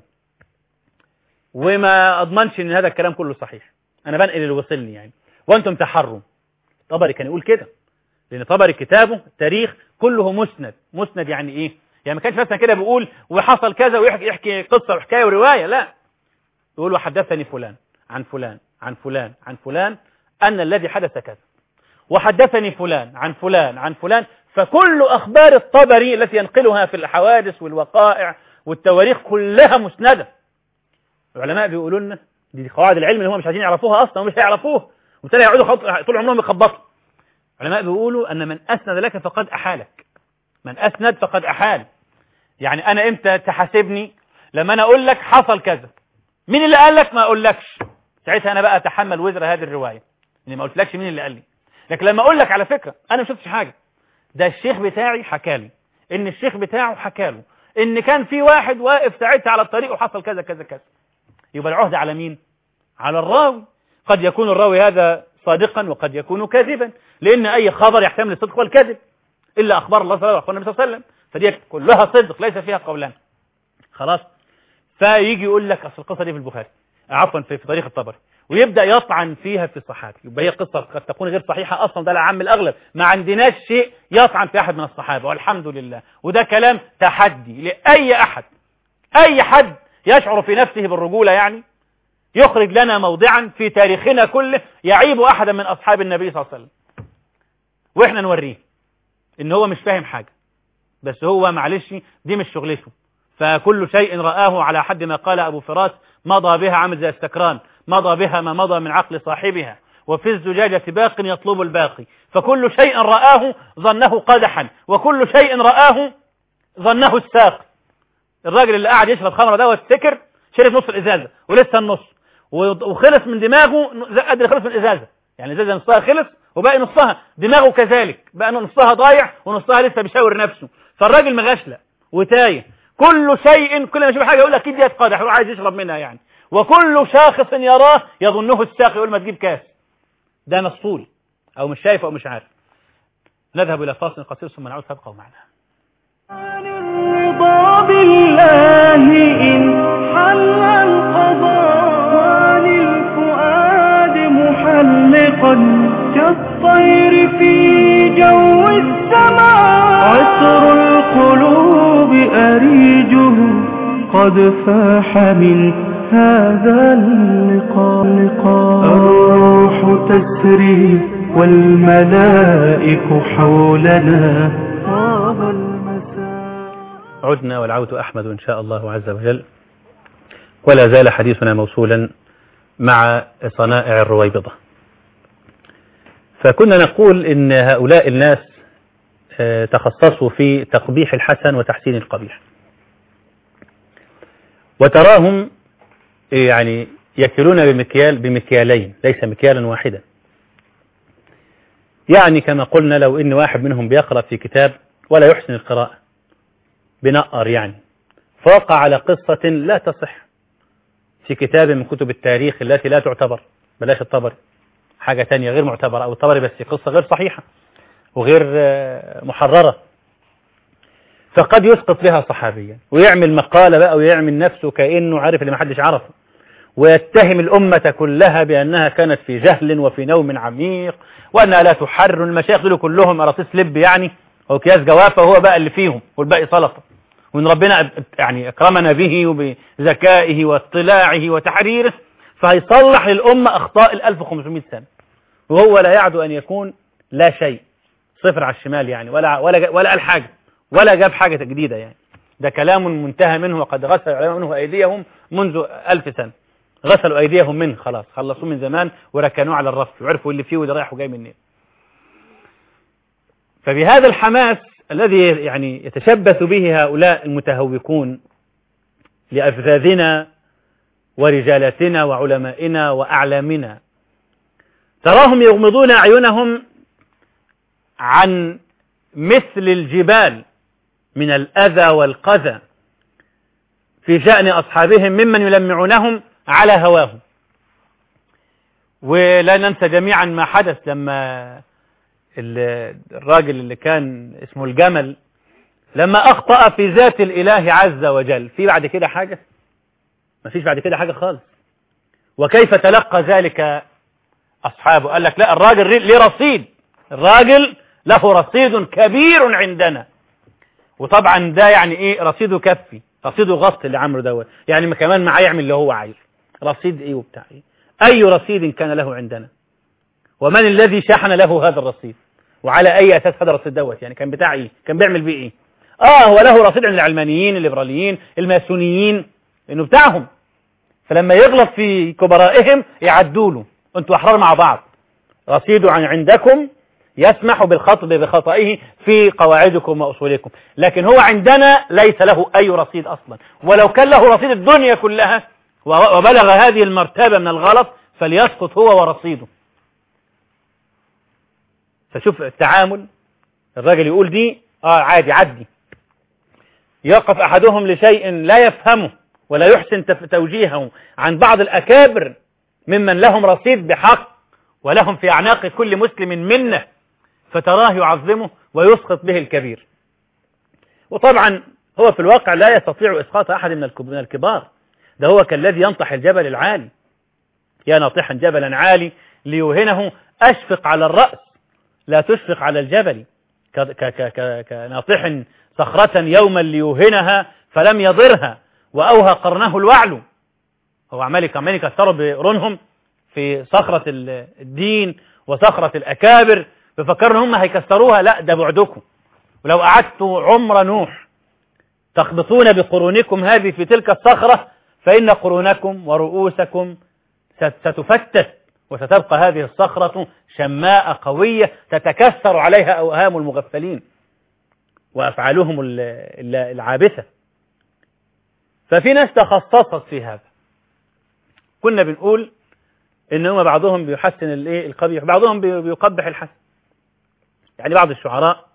Speaker 2: وما اضمنش ان هذا الكلام كله صحيح انا بنقل اللي وصلني يعني وانتم تحروا طبري كان يقول كده لان طبري كتابه تاريخ كله مسند مسند يعني ايه يعني ما كانش مثلا كده بيقول وحصل كذا ويحكي يحكي قصه وحكايه وروايه لا يقول وحدثني فلان عن فلان عن فلان عن فلان ان الذي حدث كذا وحدثني فلان عن فلان عن فلان فكل اخبار الطبري التي ينقلها في الحوادث والوقائع والتواريخ كلها مسنده العلماء بيقولوا لنا دي قواعد العلم اللي هم مش عايزين يعرفوها اصلا ومش هيعرفوها وبالتالي يقعدوا خط... طول عمرهم يخبطوا العلماء بيقولوا ان من اسند لك فقد احالك من اسند فقد احال يعني انا امتى تحاسبني لما انا اقول لك حصل كذا مين اللي قال لك ما اقولكش ساعتها انا بقى اتحمل وزر هذه الروايه اني ما قلتلكش مين اللي قال لي لكن لما اقول لك على فكره انا ما شفتش حاجه ده الشيخ بتاعي حكى لي ان الشيخ بتاعه حكى له ان كان في واحد واقف ساعتها على الطريق وحصل كذا كذا كذا يبقى العهد على مين على الراوي قد يكون الراوي هذا صادقا وقد يكون كاذبا لان اي خبر يحتمل الصدق والكذب الا اخبار الله صلى الله عليه النبي صلى الله عليه وسلم فدي كلها صدق ليس فيها قولان خلاص فيجي يقول لك اصل القصه دي في البخاري عفوا في, في تاريخ الطبري ويبدا يطعن فيها في الصحابه يبقى هي قصه قد تكون غير صحيحه اصلا ده العام الاغلب ما عندناش شيء يطعن في احد من الصحابه والحمد لله وده كلام تحدي لاي احد اي حد يشعر في نفسه بالرجوله يعني يخرج لنا موضعا في تاريخنا كله يعيب احدا من اصحاب النبي صلى الله عليه وسلم واحنا نوريه ان هو مش فاهم حاجه بس هو معلش دي مش شغلته فكل شيء رآه على حد ما قال أبو فراس مضى بها عامل زي السكران مضى بها ما مضى من عقل صاحبها وفي الزجاجة باق يطلب الباقي فكل شيء رآه ظنه قدحا وكل شيء رآه ظنه الساق الراجل اللي قاعد يشرب خمرة ده والسكر شرب نص الإزازة ولسه النص وخلص من دماغه قد اللي خلص من الإزازة يعني الإزازة نصها خلص وباقي نصها دماغه كذلك بقى نصها ضايع ونصها لسه بيشاور نفسه فالراجل مغشلة وتايه كل شيء كل ما يشوف حاجة يقول أكيد دي قادح يروح عايز يشرب منها يعني وكل شاخص يراه يظنه الساق يقول ما تجيب كاس ده مسطول أو مش شايف أو مش عارف نذهب إلى فاصل قصير ثم نعود تبقوا معنا
Speaker 1: عن الرضا بالله إن حل القضاء وعن الفؤاد محلقا كالطير في جو السماء عطر القلوب أريجه قد فاح من هذا اللقاء لقاء الروح تسري والملائك حولنا طاب المساء
Speaker 2: عدنا والعود أحمد إن شاء الله عز وجل ولا زال حديثنا موصولا مع صنائع الرويبضة فكنا نقول إن هؤلاء الناس آه، تخصصوا في تقبيح الحسن وتحسين القبيح وتراهم يعني يكلون بمكيال بمكيالين ليس مكيالا واحدا يعني كما قلنا لو ان واحد منهم بيقرأ في كتاب ولا يحسن القراءة بنقر يعني فوقع على قصة لا تصح في كتاب من كتب التاريخ التي لا تعتبر بلاش الطبري حاجة تانية غير معتبرة أو الطبري بس قصة غير صحيحة وغير آه، محررة فقد يسقط بها صحابيا ويعمل مقالة بقى ويعمل نفسه كأنه عارف اللي محدش عرفه ويتهم الأمة كلها بأنها كانت في جهل وفي نوم عميق وأنها لا تحرر المشايخ دول كلهم أراطيس لب يعني أو أكياس جوافة هو بقى اللي فيهم والباقي سلطة وإن ربنا يعني أكرمنا به وبذكائه واطلاعه وتحريره فهيصلح للأمة أخطاء ال 1500 سنة وهو لا يعدو أن يكون لا شيء صفر على الشمال يعني ولا ولا ولا قال حاجة ولا جاب حاجة جديدة يعني ده كلام منتهى منه وقد غسل العلماء منه أيديهم منذ ألف سنة غسلوا أيديهم منه خلاص خلصوه من زمان وركنوه على الرف وعرفوا اللي فيه واللي رايح وجاي منين فبهذا الحماس الذي يعني يتشبث به هؤلاء المتهوكون لأفذاذنا ورجالتنا وعلمائنا وأعلامنا تراهم يغمضون أعينهم عن مثل الجبال من الأذى والقذى في شأن أصحابهم ممن يلمعونهم على هواهم ولا ننسى جميعا ما حدث لما الراجل اللي كان اسمه الجمل لما أخطأ في ذات الإله عز وجل في بعد كده حاجة ما فيش بعد كده حاجة خالص وكيف تلقى ذلك أصحابه قال لك لا الراجل ليه رصيد الراجل له رصيد كبير عندنا وطبعا ده يعني ايه رصيده كفي رصيده غط اللي عمرو دوت يعني ما كمان معاه يعمل اللي هو عايزه رصيد ايه وبتاع ايه اي رصيد كان له عندنا ومن الذي شحن له هذا الرصيد وعلى اي اساس هذا الرصيد دوت يعني كان بتاع ايه كان بيعمل بيه ايه اه هو له رصيد عند العلمانيين الليبراليين الماسونيين انه بتاعهم فلما يغلط في كبرائهم يعدوا له انتوا احرار مع بعض رصيد عن عندكم يسمح بالخطب بخطئه في قواعدكم وأصولكم لكن هو عندنا ليس له أي رصيد أصلا ولو كان له رصيد الدنيا كلها وبلغ هذه المرتبة من الغلط فليسقط هو ورصيده فشوف التعامل الراجل يقول دي اه عادي عدي يقف أحدهم لشيء لا يفهمه ولا يحسن توجيهه عن بعض الأكابر ممن لهم رصيد بحق ولهم في أعناق كل مسلم منه فتراه يعظمه ويسقط به الكبير وطبعا هو في الواقع لا يستطيع إسقاط أحد من الكبار ده هو كالذي ينطح الجبل العالي يا ناطحا جبلا عالي ليوهنه أشفق على الرأس لا تشفق على الجبل كناطح صخرة يوما ليوهنها فلم يضرها وأوهى قرنه الوعل هو عمال عمال يكسروا بقرونهم في صخرة الدين وصخرة الأكابر بفكروا ان هم هيكسروها لا ده بعدكم ولو قعدتوا عمر نوح تخبطون بقرونكم هذه في تلك الصخرة فإن قرونكم ورؤوسكم ستفتت وستبقى هذه الصخرة شماء قوية تتكسر عليها أوهام المغفلين وأفعالهم العابثة ففي ناس تخصصت في هذا كنا بنقول ان هم بعضهم بيحسن الايه القبيح بعضهم بيقبح الحسن يعني بعض الشعراء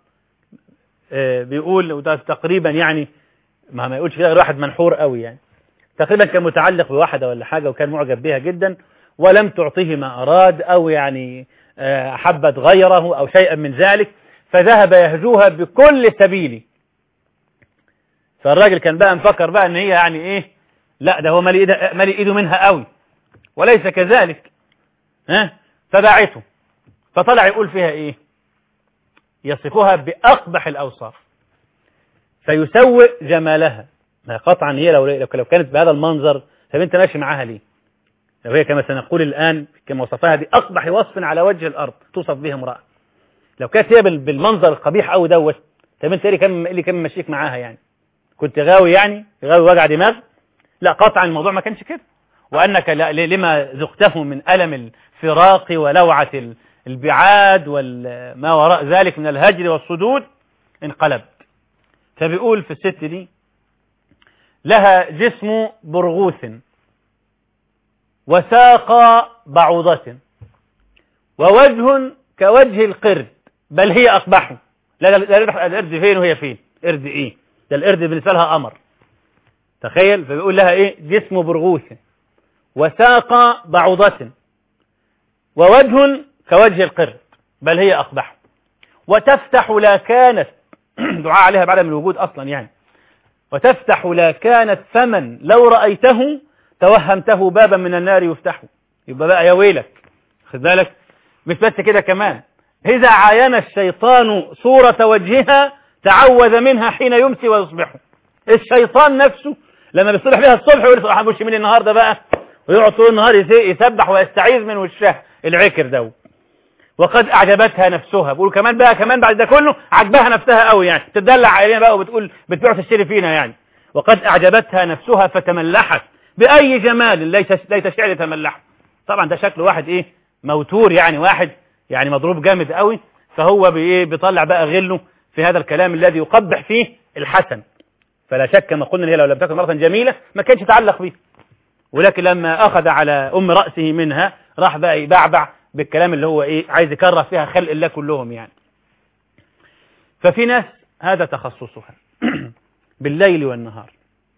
Speaker 2: بيقول وده تقريبا يعني ما ما يقولش كده غير واحد منحور قوي يعني تقريبا كان متعلق بواحدة ولا حاجة وكان معجب بها جدا ولم تعطيه ما أراد أو يعني حبت غيره أو شيئا من ذلك فذهب يهجوها بكل سبيل فالراجل كان بقى مفكر بقى ان هي يعني ايه لا ده هو مالي ايده مالي ايده منها قوي وليس كذلك ها فباعته فطلع يقول فيها ايه يصفها بأقبح الأوصاف فيسوء جمالها قطعا هي لو, لو كانت بهذا المنظر طب انت ماشي معاها ليه لو هي كما سنقول الآن كما وصفها بأقبح وصف على وجه الأرض توصف به امرأة لو كانت هي بالمنظر القبيح قوي دوت طب انت اللي كان اللي كان ماشيك معاها يعني كنت غاوي يعني غاوي وجع دماغ لا قطعا الموضوع ما كانش كده وأنك لما ذقته من ألم الفراق ولوعة البعاد وما وراء ذلك من الهجر والصدود انقلبت فبيقول في الست دي لها جسم برغوث وساق بعوضة ووجه كوجه القرد بل هي أقبح لا لا القرد فين وهي فين قرد ايه ده القرد بالنسبة لها أمر تخيل فبيقول لها ايه جسم برغوث وساق بعوضة ووجه كوجه القرد بل هي أقبح وتفتح لا كانت دعاء عليها بعد من الوجود أصلا يعني وتفتح لا كانت فمن لو رأيته توهمته بابا من النار يفتحه يبقى بقى يا ويلك خد بالك مش بس كده كمان إذا عاين الشيطان صورة وجهها تعوذ منها حين يمسي ويصبح الشيطان نفسه لما بيصبح بها الصبح يقول صباح وش من النهارده بقى ويقعد طول النهار يسبح ويستعيذ من وشها العكر ده وقد اعجبتها نفسها بقول كمان بقى كمان بعد ده كله عجبها نفسها قوي يعني تدلع علينا بقى وبتقول بتبيع تشتري فينا يعني وقد اعجبتها نفسها فتملحت باي جمال ليس ليس شعر يتملح طبعا ده شكل واحد ايه موتور يعني واحد يعني مضروب جامد قوي فهو بايه بيطلع بقى غله في هذا الكلام الذي يقبح فيه الحسن فلا شك ما قلنا إن هي لو لم تكن مرأة جميلة ما كانش يتعلق بها ولكن لما أخذ على أم رأسه منها راح بقى يبعبع بالكلام اللي هو إيه عايز يكره فيها خلق الله كلهم يعني ففي ناس هذا تخصصها بالليل والنهار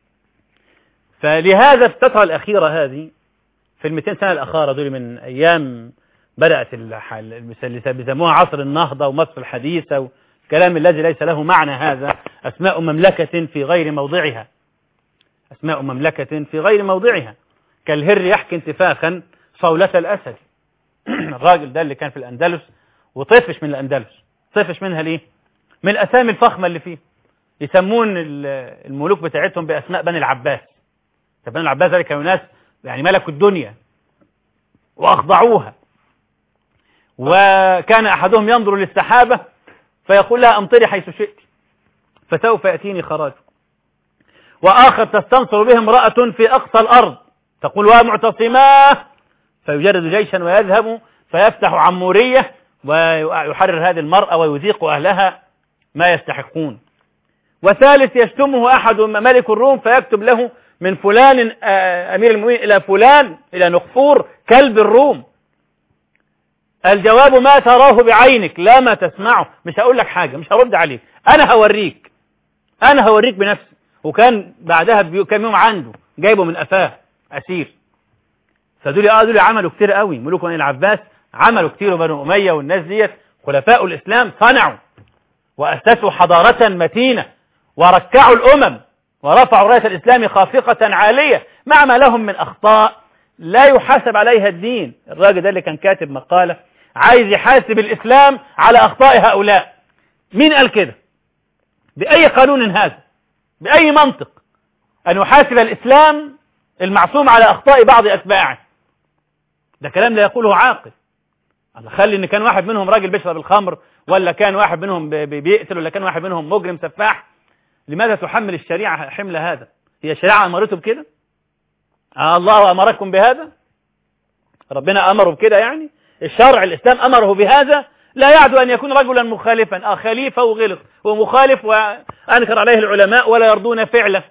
Speaker 2: فلهذا الفترة الأخيرة هذه في ال 200 سنة الأخيرة دول من أيام بدأت الح- اللي بيسموها عصر النهضة ومصر الحديثة والكلام الذي ليس له معنى هذا أسماء مملكة في غير موضعها أسماء مملكة في غير موضعها كالهر يحكي انتفاخا صولة الأسد الراجل ده اللي كان في الأندلس وطفش من الأندلس طفش منها ليه من الأسامي الفخمة اللي فيه يسمون ال- الملوك بتاعتهم بأسماء بني العباس طب بني العباس ذلك كانوا ناس يعني ملكوا الدنيا وأخضعوها وكان أحدهم ينظر للسحابة فيقول لها أمطري حيث شئت فسوف يأتيني خراج وآخر تستنصر به امرأة في أقصى الأرض تقول ومعتصماه فيجرد جيشا ويذهب فيفتح عمورية ويحرر هذه المرأة ويذيق أهلها ما يستحقون وثالث يشتمه أحد ملك الروم فيكتب له من فلان آه، أمير المؤمنين إلى فلان إلى نخفور كلب الروم الجواب ما تراه بعينك لا ما تسمعه مش هقول لك حاجة مش هرد عليك أنا هوريك أنا هوريك بنفسي وكان بعدها بيو- كام يوم عنده جايبه من قفاه أسير فدول اه دول عملوا كتير قوي ملوك بني العباس عملوا كتير وبنو أمية والناس ديت خلفاء الإسلام صنعوا وأسسوا حضارة متينة وركعوا الأمم ورفعوا راية الإسلام خافقة عالية مع ما لهم من أخطاء لا يحاسب عليها الدين الراجل ده اللي كان كاتب مقالة عايز يحاسب الإسلام على أخطاء هؤلاء مين قال كده بأي قانون هذا بأي منطق أن يحاسب الإسلام المعصوم على أخطاء بعض أتباعه ده كلام لا يقوله عاقل الله خلي ان كان واحد منهم راجل بيشرب الخمر ولا كان واحد منهم بي- بي- بيقتل ولا كان واحد منهم مجرم سفاح لماذا تحمل الشريعة حمل هذا هي الشريعة أمرته بكده آه الله أمركم بهذا ربنا أمره بكده يعني الشرع الإسلام أمره بهذا لا يعدو أن يكون رجلا مخالفا آه خليفة وغلط ومخالف وأنكر عليه العلماء ولا يرضون فعله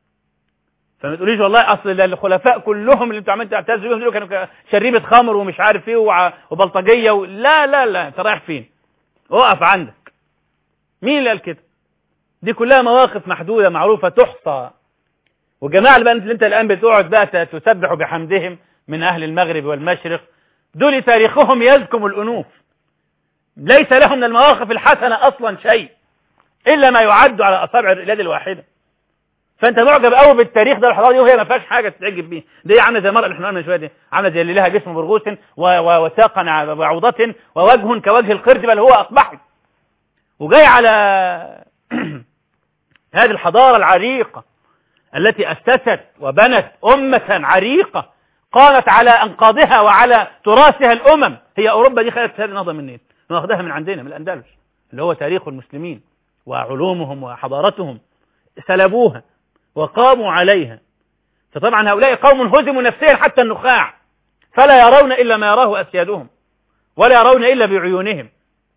Speaker 2: فما تقوليش والله اصل ده الخلفاء كلهم اللي انتوا عمالين تعتزوا بيهم دول كانوا شريبه خمر ومش عارف ايه وع- وبلطجيه و... لا لا لا انت رايح فين؟ اقف عندك مين اللي قال كده؟ دي كلها مواقف محدوده معروفه تحصى والجماعه اللي بقى اللي انت الان بتقعد بقى ت- تسبح بحمدهم من اهل المغرب والمشرق دول تاريخهم يزكم الانوف ليس لهم من المواقف الحسنه اصلا شيء الا ما يعد على اصابع اليد الواحده فانت معجب قوي بالتاريخ ده والحضاره دي وهي ما فيهاش حاجه تتعجب بيها دي عامله زي المراه اللي احنا قلنا من شويه دي عامله زي اللي لها جسم برغوث و- و- وساقا ع- بعوضه ووجه كوجه القرد بل هو اقبح وجاي على هذه الحضاره العريقه التي اسست وبنت امه عريقه قامت على انقاضها وعلى تراثها الامم هي اوروبا دي خدت هذه النهضه منين؟ واخدها من عندنا من الاندلس اللي هو تاريخ المسلمين وعلومهم وحضارتهم سلبوها وقاموا عليها فطبعا هؤلاء قوم هزموا نفسيا حتى النخاع فلا يرون إلا ما يراه أسيادهم ولا يرون إلا بعيونهم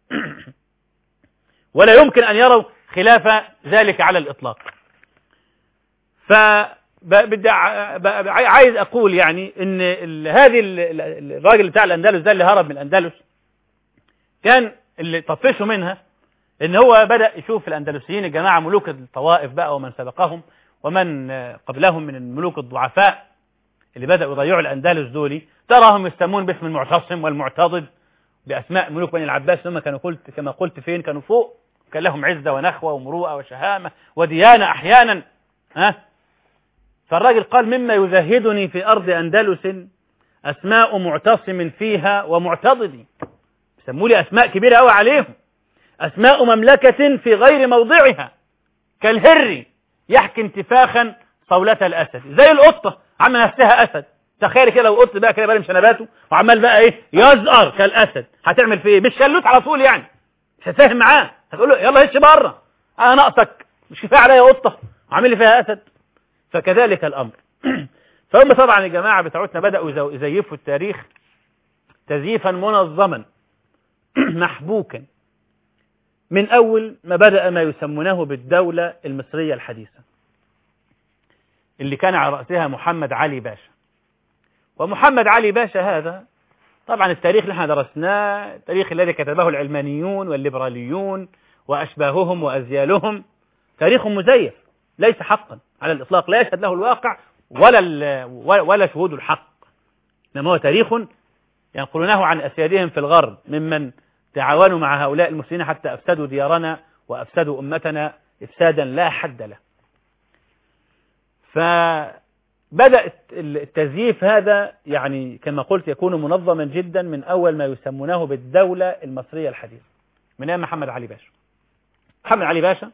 Speaker 2: ولا يمكن أن يروا خلاف ذلك على الإطلاق ف ب- بدي ع- ب- ب- عايز أقول يعني إن ال- هذه ال- ال- الراجل بتاع الأندلس ده اللي هرب من الأندلس كان اللي طفشه منها ان هو بدأ يشوف الأندلسيين الجماعة ملوك الطوائف بقى ومن سبقهم ومن آه، قبلهم من الملوك الضعفاء اللي بدأوا يضيعوا الأندلس دولي تراهم يسمون باسم المعتصم والمعتضد بأسماء ملوك بني العباس ثم كانوا قلت كما قلت فين كانوا فوق كان لهم عزة ونخوة ومروءة وشهامة وديانة أحيانا ها فالراجل قال مما يزهدني في أرض أندلس أسماء معتصم فيها ومعتضد سموا لي أسماء كبيرة قوي عليهم أسماء مملكة في غير موضعها كالهر يحكي انتفاخا صولة الأسد زي القطة عامله نفسها أسد تخيل كده لو قط بقى كده بقى شنباته وعمال بقى ايه يزقر كالأسد هتعمل فيه ايه مش شلوت على طول يعني مش هتفهم معاه هتقول له يلا هش بره انا ناقصك مش كفايه عليا قطه عامل لي فيها اسد فكذلك الامر فهم طبعا الجماعه بتوعتنا بداوا يزو- يزيفوا التاريخ تزييفا منظما محبوكا من أول ما بدأ ما يسمونه بالدولة المصرية الحديثة اللي كان على رأسها محمد علي باشا ومحمد علي باشا هذا طبعا التاريخ اللي احنا درسناه التاريخ الذي كتبه العلمانيون والليبراليون وأشباههم وأزيالهم تاريخ مزيف ليس حقا على الإطلاق لا يشهد له الواقع ولا ال- ولا شهود الحق إنما هو تاريخ ينقلونه عن أسيادهم في الغرب ممن تعاونوا مع هؤلاء المسلمين حتى أفسدوا ديارنا وأفسدوا أمتنا إفسادا لا حد له فبدأ التزييف هذا يعني كما قلت يكون منظما جدا من أول ما يسمونه بالدولة المصرية الحديثة من أيام محمد علي باشا محمد علي باشا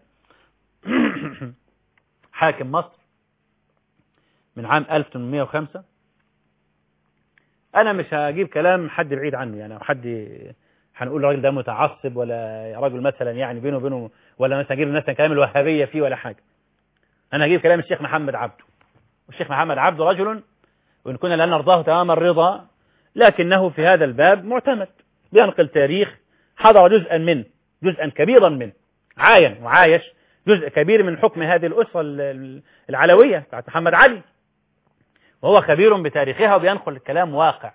Speaker 2: حاكم مصر من عام 1805 أنا مش هجيب كلام حد بعيد عنه يعني أو حد هنقول الراجل ده متعصب ولا راجل مثلا يعني بينه وبينه ولا مثلا اجيب مثلا كلام الوهابيه فيه ولا حاجه انا هجيب كلام الشيخ محمد عبده والشيخ محمد عبده رجل وان كنا لا نرضاه تمام الرضا لكنه في هذا الباب معتمد بينقل تاريخ حضر جزءا منه جزءا كبيرا منه عاين وعايش جزء كبير من حكم هذه الأسرة العلوية بتاعت محمد علي وهو خبير بتاريخها وبينقل الكلام واقع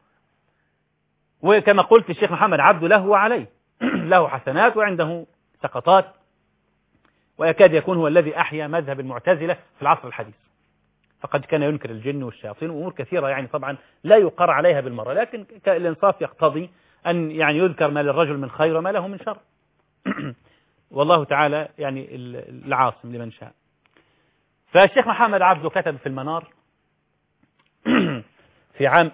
Speaker 2: وكما قلت الشيخ محمد عبده له وعليه له حسنات وعنده سقطات ويكاد يكون هو الذي أحيا مذهب المعتزلة في العصر الحديث فقد كان ينكر الجن والشياطين وأمور كثيرة يعني طبعا لا يقر عليها بالمرة لكن الإنصاف يقتضي أن يعني يذكر ما للرجل من خير وما له من شر والله تعالى يعني العاصم لمن شاء فالشيخ محمد عبده كتب في المنار في عام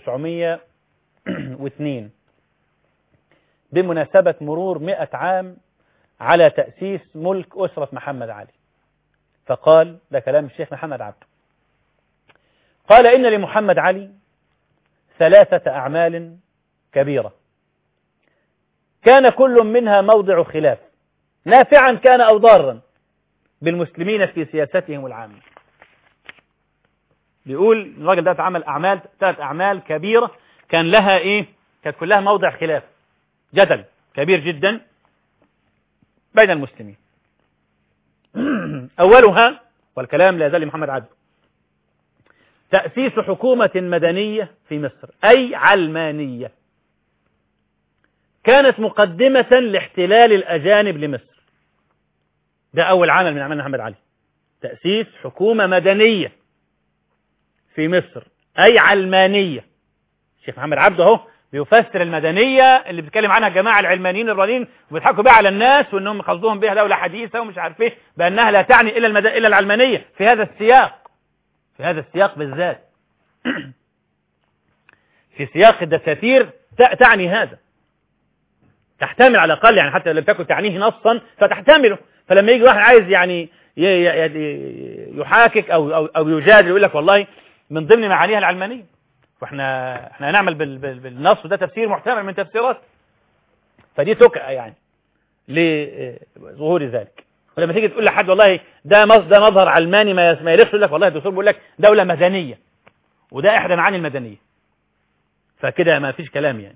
Speaker 2: 1902 بمناسبة مرور 100 عام على تأسيس ملك أسرة محمد علي فقال ده كلام الشيخ محمد عبده قال إن لمحمد علي ثلاثة أعمال كبيرة كان كل منها موضع خلاف نافعا كان أو ضارا بالمسلمين في سياستهم العامة بيقول الراجل ده عمل أعمال ثلاث أعمال كبيرة كان لها إيه كانت كلها موضع خلاف جدل كبير جدا بين المسلمين أولها والكلام لا يزال محمد عبده تأسيس حكومة مدنية في مصر أي علمانية كانت مقدمة لاحتلال الأجانب لمصر ده أول عمل من أعمال محمد علي تأسيس حكومة مدنية في مصر أي علمانية الشيخ محمد عبده اهو بيفسر المدنية اللي بيتكلم عنها الجماعة العلمانيين الرالين وبيضحكوا بيها على الناس وانهم قصدهم بها دولة حديثة ومش عارف ايه بأنها لا تعني إلا المد... إلا العلمانية في هذا السياق في هذا السياق بالذات في سياق الدساتير تعني هذا تحتمل على الأقل يعني حتى لم تكن تعنيه نصا فتحتمله فلما يجي واحد عايز يعني يحاكك أو, أو, أو يجادل يقول لك والله من ضمن معانيها العلمانية واحنا احنا هنعمل بال بال بالنص وده تفسير محتمل من تفسيرات فدي تكأة يعني لظهور ذلك ولما تيجي تقول لحد والله ده ده مظهر علماني ما ما يليقش يقول لك والله الدكتور بيقول لك دولة مدنية وده احدى معاني المدنية فكده ما فيش كلام يعني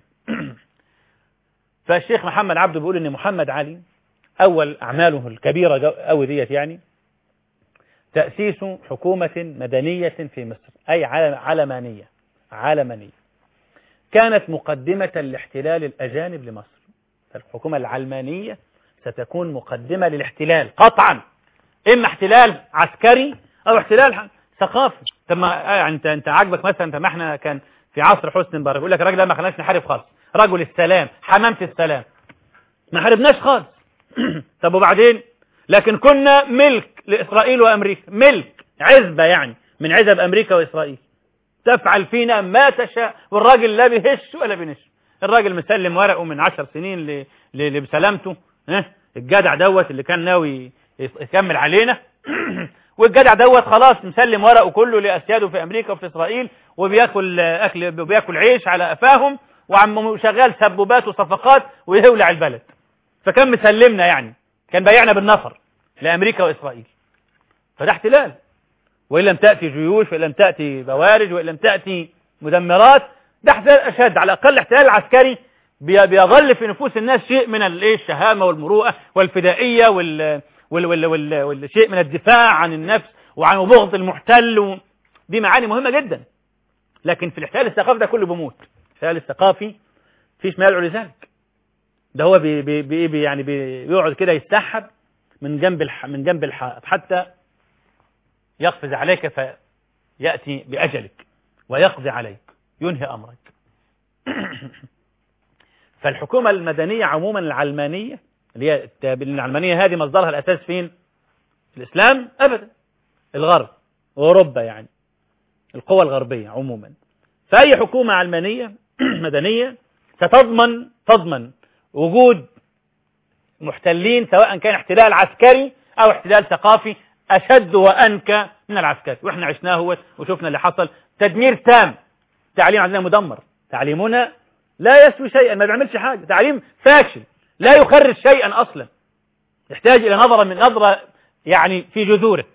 Speaker 2: فالشيخ محمد عبده بيقول ان محمد علي اول اعماله الكبيرة قوي ديت يعني تأسيس حكومة مدنية في مصر أي علمانية علمانية كانت مقدمة لاحتلال الأجانب لمصر فالحكومة العلمانية ستكون مقدمة للاحتلال قطعا إما احتلال عسكري أو احتلال ثقافي طب ما يعني انت انت عاجبك مثلا طب ما احنا كان في عصر حسني مبارك يقول لك الراجل ده ما خلاناش نحارب خالص رجل السلام حمامة السلام ما حاربناش خالص طب وبعدين لكن كنا ملك لإسرائيل وأمريكا ملك عزبة يعني من عزب أمريكا وإسرائيل تفعل فينا ما تشاء والراجل لا بيهش ولا بينش الراجل مسلم ورقه من عشر سنين ل... ل... بسلامته اه؟ الجدع دوت اللي كان ناوي يكمل علينا والجدع دوت خلاص مسلم ورقه كله لأسياده في أمريكا وفي إسرائيل وبياكل أكل بياكل عيش على قفاهم وعم شغال سبوبات وصفقات ويهولع البلد فكان مسلمنا يعني كان بايعنا بالنفر لأمريكا وإسرائيل فده احتلال وإن لم تأتي جيوش وإن لم تأتي بوارج وإن لم تأتي مدمرات ده احتلال أشد على الأقل الاحتلال العسكري بيظل في نفوس الناس شيء من الشهامة والمروءة والفدائية وال وال وال وال والشيء من الدفاع عن النفس وعن بغض المحتل و... دي معاني مهمة جدا لكن في الاحتلال الثقافي ده كله بيموت الاحتلال الثقافي فيش ما يدعو لذلك ده هو بي بي بي بي يعني بي بيقعد كده يتسحب من جنب الح من جنب الحائط حتى يقفز عليك فيأتي بأجلك ويقضي عليك ينهي أمرك فالحكومة المدنية عموما العلمانية اللي هي التاب- العلمانية هذه مصدرها الأساس فين؟ في الإسلام أبدا الغرب وأوروبا يعني القوى الغربية عموما فأي حكومة علمانية مدنية ستضمن تضمن وجود محتلين سواء كان احتلال عسكري أو احتلال ثقافي أشد وأنكى من العسكري وإحنا عشناه وشفنا اللي حصل تدمير تام تعليم عندنا مدمر تعليمنا لا يسوي شيئا ما بيعملش حاجة تعليم فاشل لا يخرج شيئا أصلا يحتاج إلى نظرة من نظرة يعني في جذوره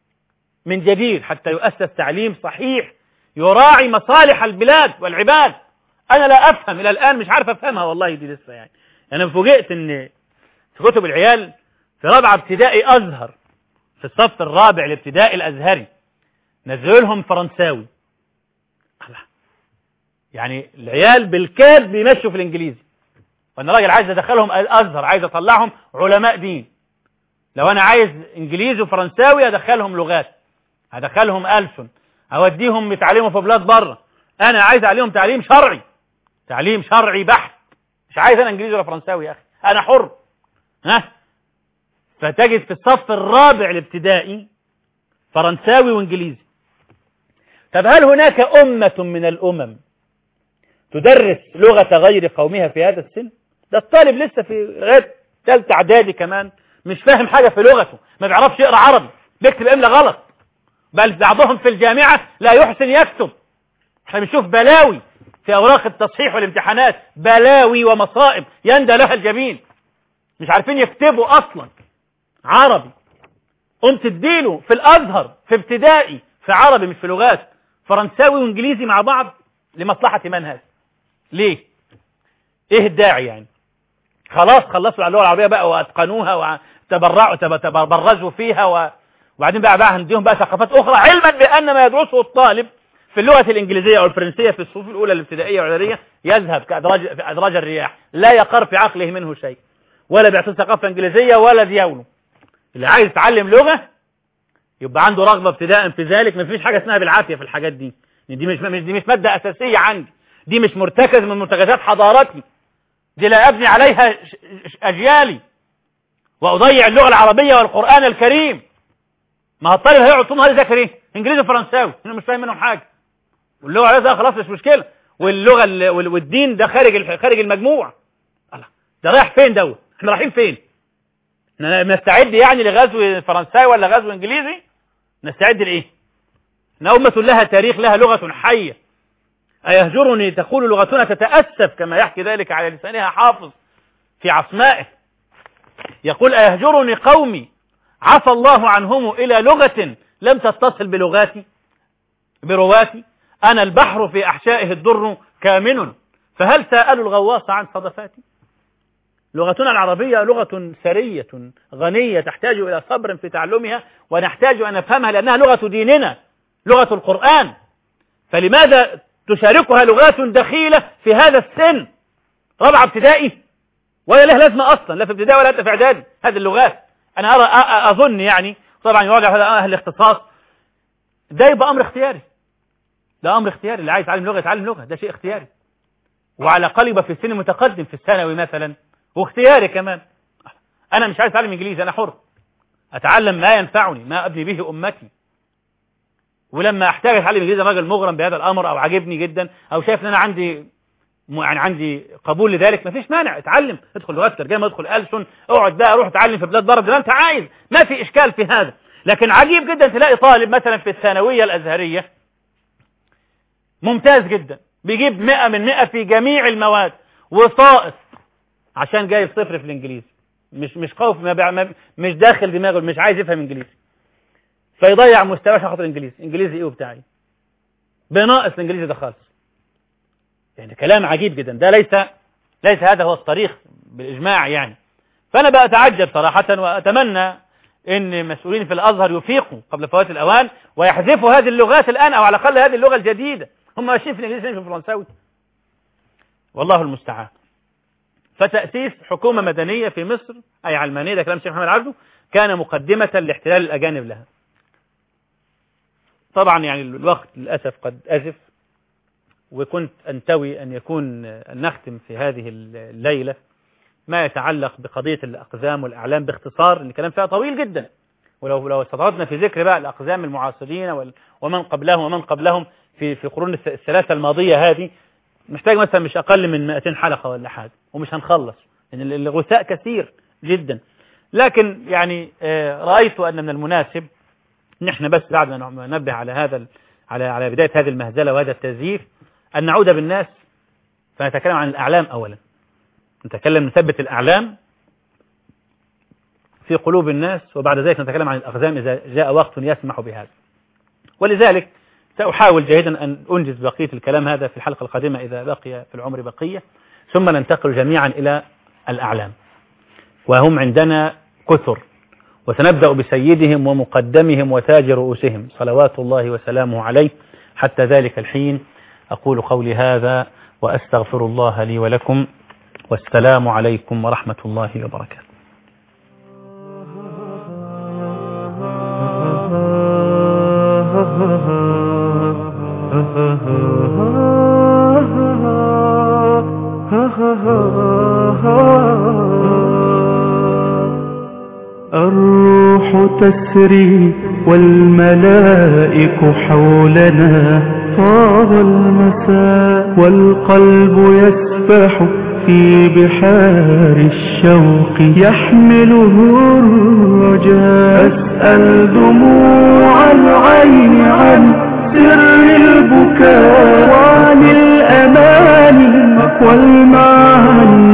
Speaker 2: من جديد حتى يؤسس تعليم صحيح يراعي مصالح البلاد والعباد أنا لا أفهم إلى الآن مش عارف أفهمها والله دي لسه يعني أنا فوجئت إن في كتب العيال في رابعة ابتدائي أزهر في الصف الرابع الابتدائي الأزهري نزلوا لهم فرنساوي الله يعني العيال بالكاد بيمشوا في الإنجليزي وأنا راجل عايز أدخلهم الأزهر عايز أطلعهم علماء دين لو أنا عايز إنجليزي وفرنساوي أدخلهم لغات هدخلهم ألسن أوديهم يتعلموا في بلاد بره أنا عايز عليهم تعليم شرعي تعليم شرعي بحت مش عايز أنا إنجليزي ولا فرنساوي يا أخي أنا حر ها فتجد في الصف الرابع الابتدائي فرنساوي وإنجليزي طب هل هناك أمة من الأمم تدرس لغة غير قومها في هذا السن ده الطالب لسه في لغايه ثالثه اعدادي كمان مش فاهم حاجة في لغته ما بيعرفش يقرا عربي بيكتب املا غلط بل بعضهم في الجامعة لا يحسن يكتب احنا بنشوف بلاوي في اوراق التصحيح والامتحانات بلاوي ومصائب يندى لها الجبين مش عارفين يكتبوا اصلا عربي قمت تديله في الازهر في ابتدائي في عربي مش في لغات فرنساوي وانجليزي مع بعض لمصلحة من هذا ليه ايه الداعي يعني خلاص خلصوا على اللغة العربية بقى واتقنوها وتبرعوا تبرزوا فيها و... وبعدين بقى بقى هنديهم بقى ثقافات اخرى علما بان ما يدرسه الطالب في اللغة الانجليزية او الفرنسية في الصفوف الاولى الابتدائية والاعدادية يذهب كادراج في ادراج الرياح لا يقر في عقله منه شيء ولا بيعطيه ثقافة انجليزية ولا دياوله اللي عايز يتعلم لغة يبقى عنده رغبة ابتداء في ذلك ما فيش حاجة اسمها بالعافية في الحاجات دي دي مش دي مش مادة أساسية عندي دي مش مرتكز من مرتكزات حضارتي دي لا أبني عليها أجيالي وأضيع اللغة العربية والقرآن الكريم ما هو الطالب هيقعد طول النهار يذاكر ايه؟ انجليزي وفرنساوي انا مش فاهم منهم حاجه واللغه العربيه ده خلاص مش مشكله واللغه والدين ده خارج خارج المجموع الله ده رايح فين دوت؟ احنا رايحين فين؟ احنا نستعد يعني لغزو فرنساوي ولا غزو انجليزي؟ نستعد لايه؟ احنا امه لها تاريخ لها لغه حيه أيهجرني تقول لغتنا تتأسف كما يحكي ذلك على لسانها حافظ في عصمائه يقول أيهجرني قومي عفى الله عنهم إلى لغة لم تتصل بلغاتي برواتي أنا البحر في أحشائه الدر كامن فهل سألوا الغواص عن صدفاتي لغتنا العربية لغة سرية غنية تحتاج إلى صبر في تعلمها ونحتاج أن نفهمها لأنها لغة ديننا لغة القرآن فلماذا تشاركها لغات دخيلة في هذا السن رابعة ابتدائي ولا لها لازمة أصلا لا في ابتدائي ولا في إعدادي هذه اللغات أنا أرى أظن يعني طبعا يراجع هذا أهل الاختصاص ده يبقى أمر اختياري ده أمر اختياري اللي عايز يتعلم لغة يتعلم لغة ده شيء اختياري وعلى الأقل يبقى في السن متقدم في الثانوي مثلا واختياري كمان أنا مش عايز أتعلم إنجليزي أنا حر أتعلم ما ينفعني ما أبني به أمتي ولما احتاج اتعلم انجليزي راجل مغرم بهذا الامر او عاجبني جدا او شايف ان انا عندي يعني عندي قبول لذلك مفيش مانع اتعلم ادخل لغات ترجمه ادخل ألسن اقعد بقى روح اتعلم في بلاد بره زي ما انت عايز ما في اشكال في هذا لكن عجيب جدا تلاقي طالب مثلا في الثانويه الازهريه ممتاز جدا بيجيب 100 من 100 في جميع المواد وصائص عشان جايب صفر في الانجليزي مش مش خوف ما مش داخل دماغه مش عايز يفهم انجليزي فيضيع مستواه عشان خاطر انجليزي انجليزي ايه وبتاعي بناقص الانجليزي ده خالص يعني كلام عجيب جدا ده ليس ليس هذا هو الطريق بالاجماع يعني فانا بقى اتعجب صراحه واتمنى ان مسؤولين في الازهر يفيقوا قبل فوات الاوان ويحذفوا هذه اللغات الان او على الاقل هذه اللغه الجديده هم ماشيين في الانجليزي في الفرنساوي والله المستعان فتاسيس حكومه مدنيه في مصر اي علمانيه ده كلام الشيخ محمد عبده كان مقدمه لاحتلال الاجانب لها طبعا يعني الوقت للاسف قد ازف وكنت انتوي ان يكون ان نختم في هذه الليله ما يتعلق بقضية الأقزام والأعلام باختصار الكلام فيها طويل جدا ولو لو استطردنا في ذكر بقى الأقزام المعاصرين وال- ومن قبلهم ومن قبلهم في في قرون الس- الثلاثة الماضية هذه محتاج مثلا مش أقل من 200 حلقة ولا حاجة ومش هنخلص لأن ال- الغثاء كثير جدا لكن يعني آه، رأيت أن من المناسب نحن بس بعد ما ننبه على هذا ال- على على بداية هذه المهزلة وهذا التزييف أن نعود بالناس فنتكلم عن الأعلام أولا نتكلم نثبت الأعلام في قلوب الناس وبعد ذلك نتكلم عن الأقزام إذا جاء وقت يسمح بهذا ولذلك سأحاول جاهدا أن أنجز بقية الكلام هذا في الحلقة القادمة إذا بقي في العمر بقية ثم ننتقل جميعا إلى الأعلام وهم عندنا كثر وسنبدأ بسيدهم ومقدمهم وتاج رؤوسهم صلوات الله وسلامه عليه حتى ذلك الحين أقول قولي هذا وأستغفر الله لي ولكم والسلام عليكم ورحمة الله وبركاته
Speaker 1: الروح تسري والملائك حولنا طاب المساء والقلب يسبح في بحار الشوق يحمله الرجاء أسأل دموع العين عن سر البكاء وعن الأماني والمعاني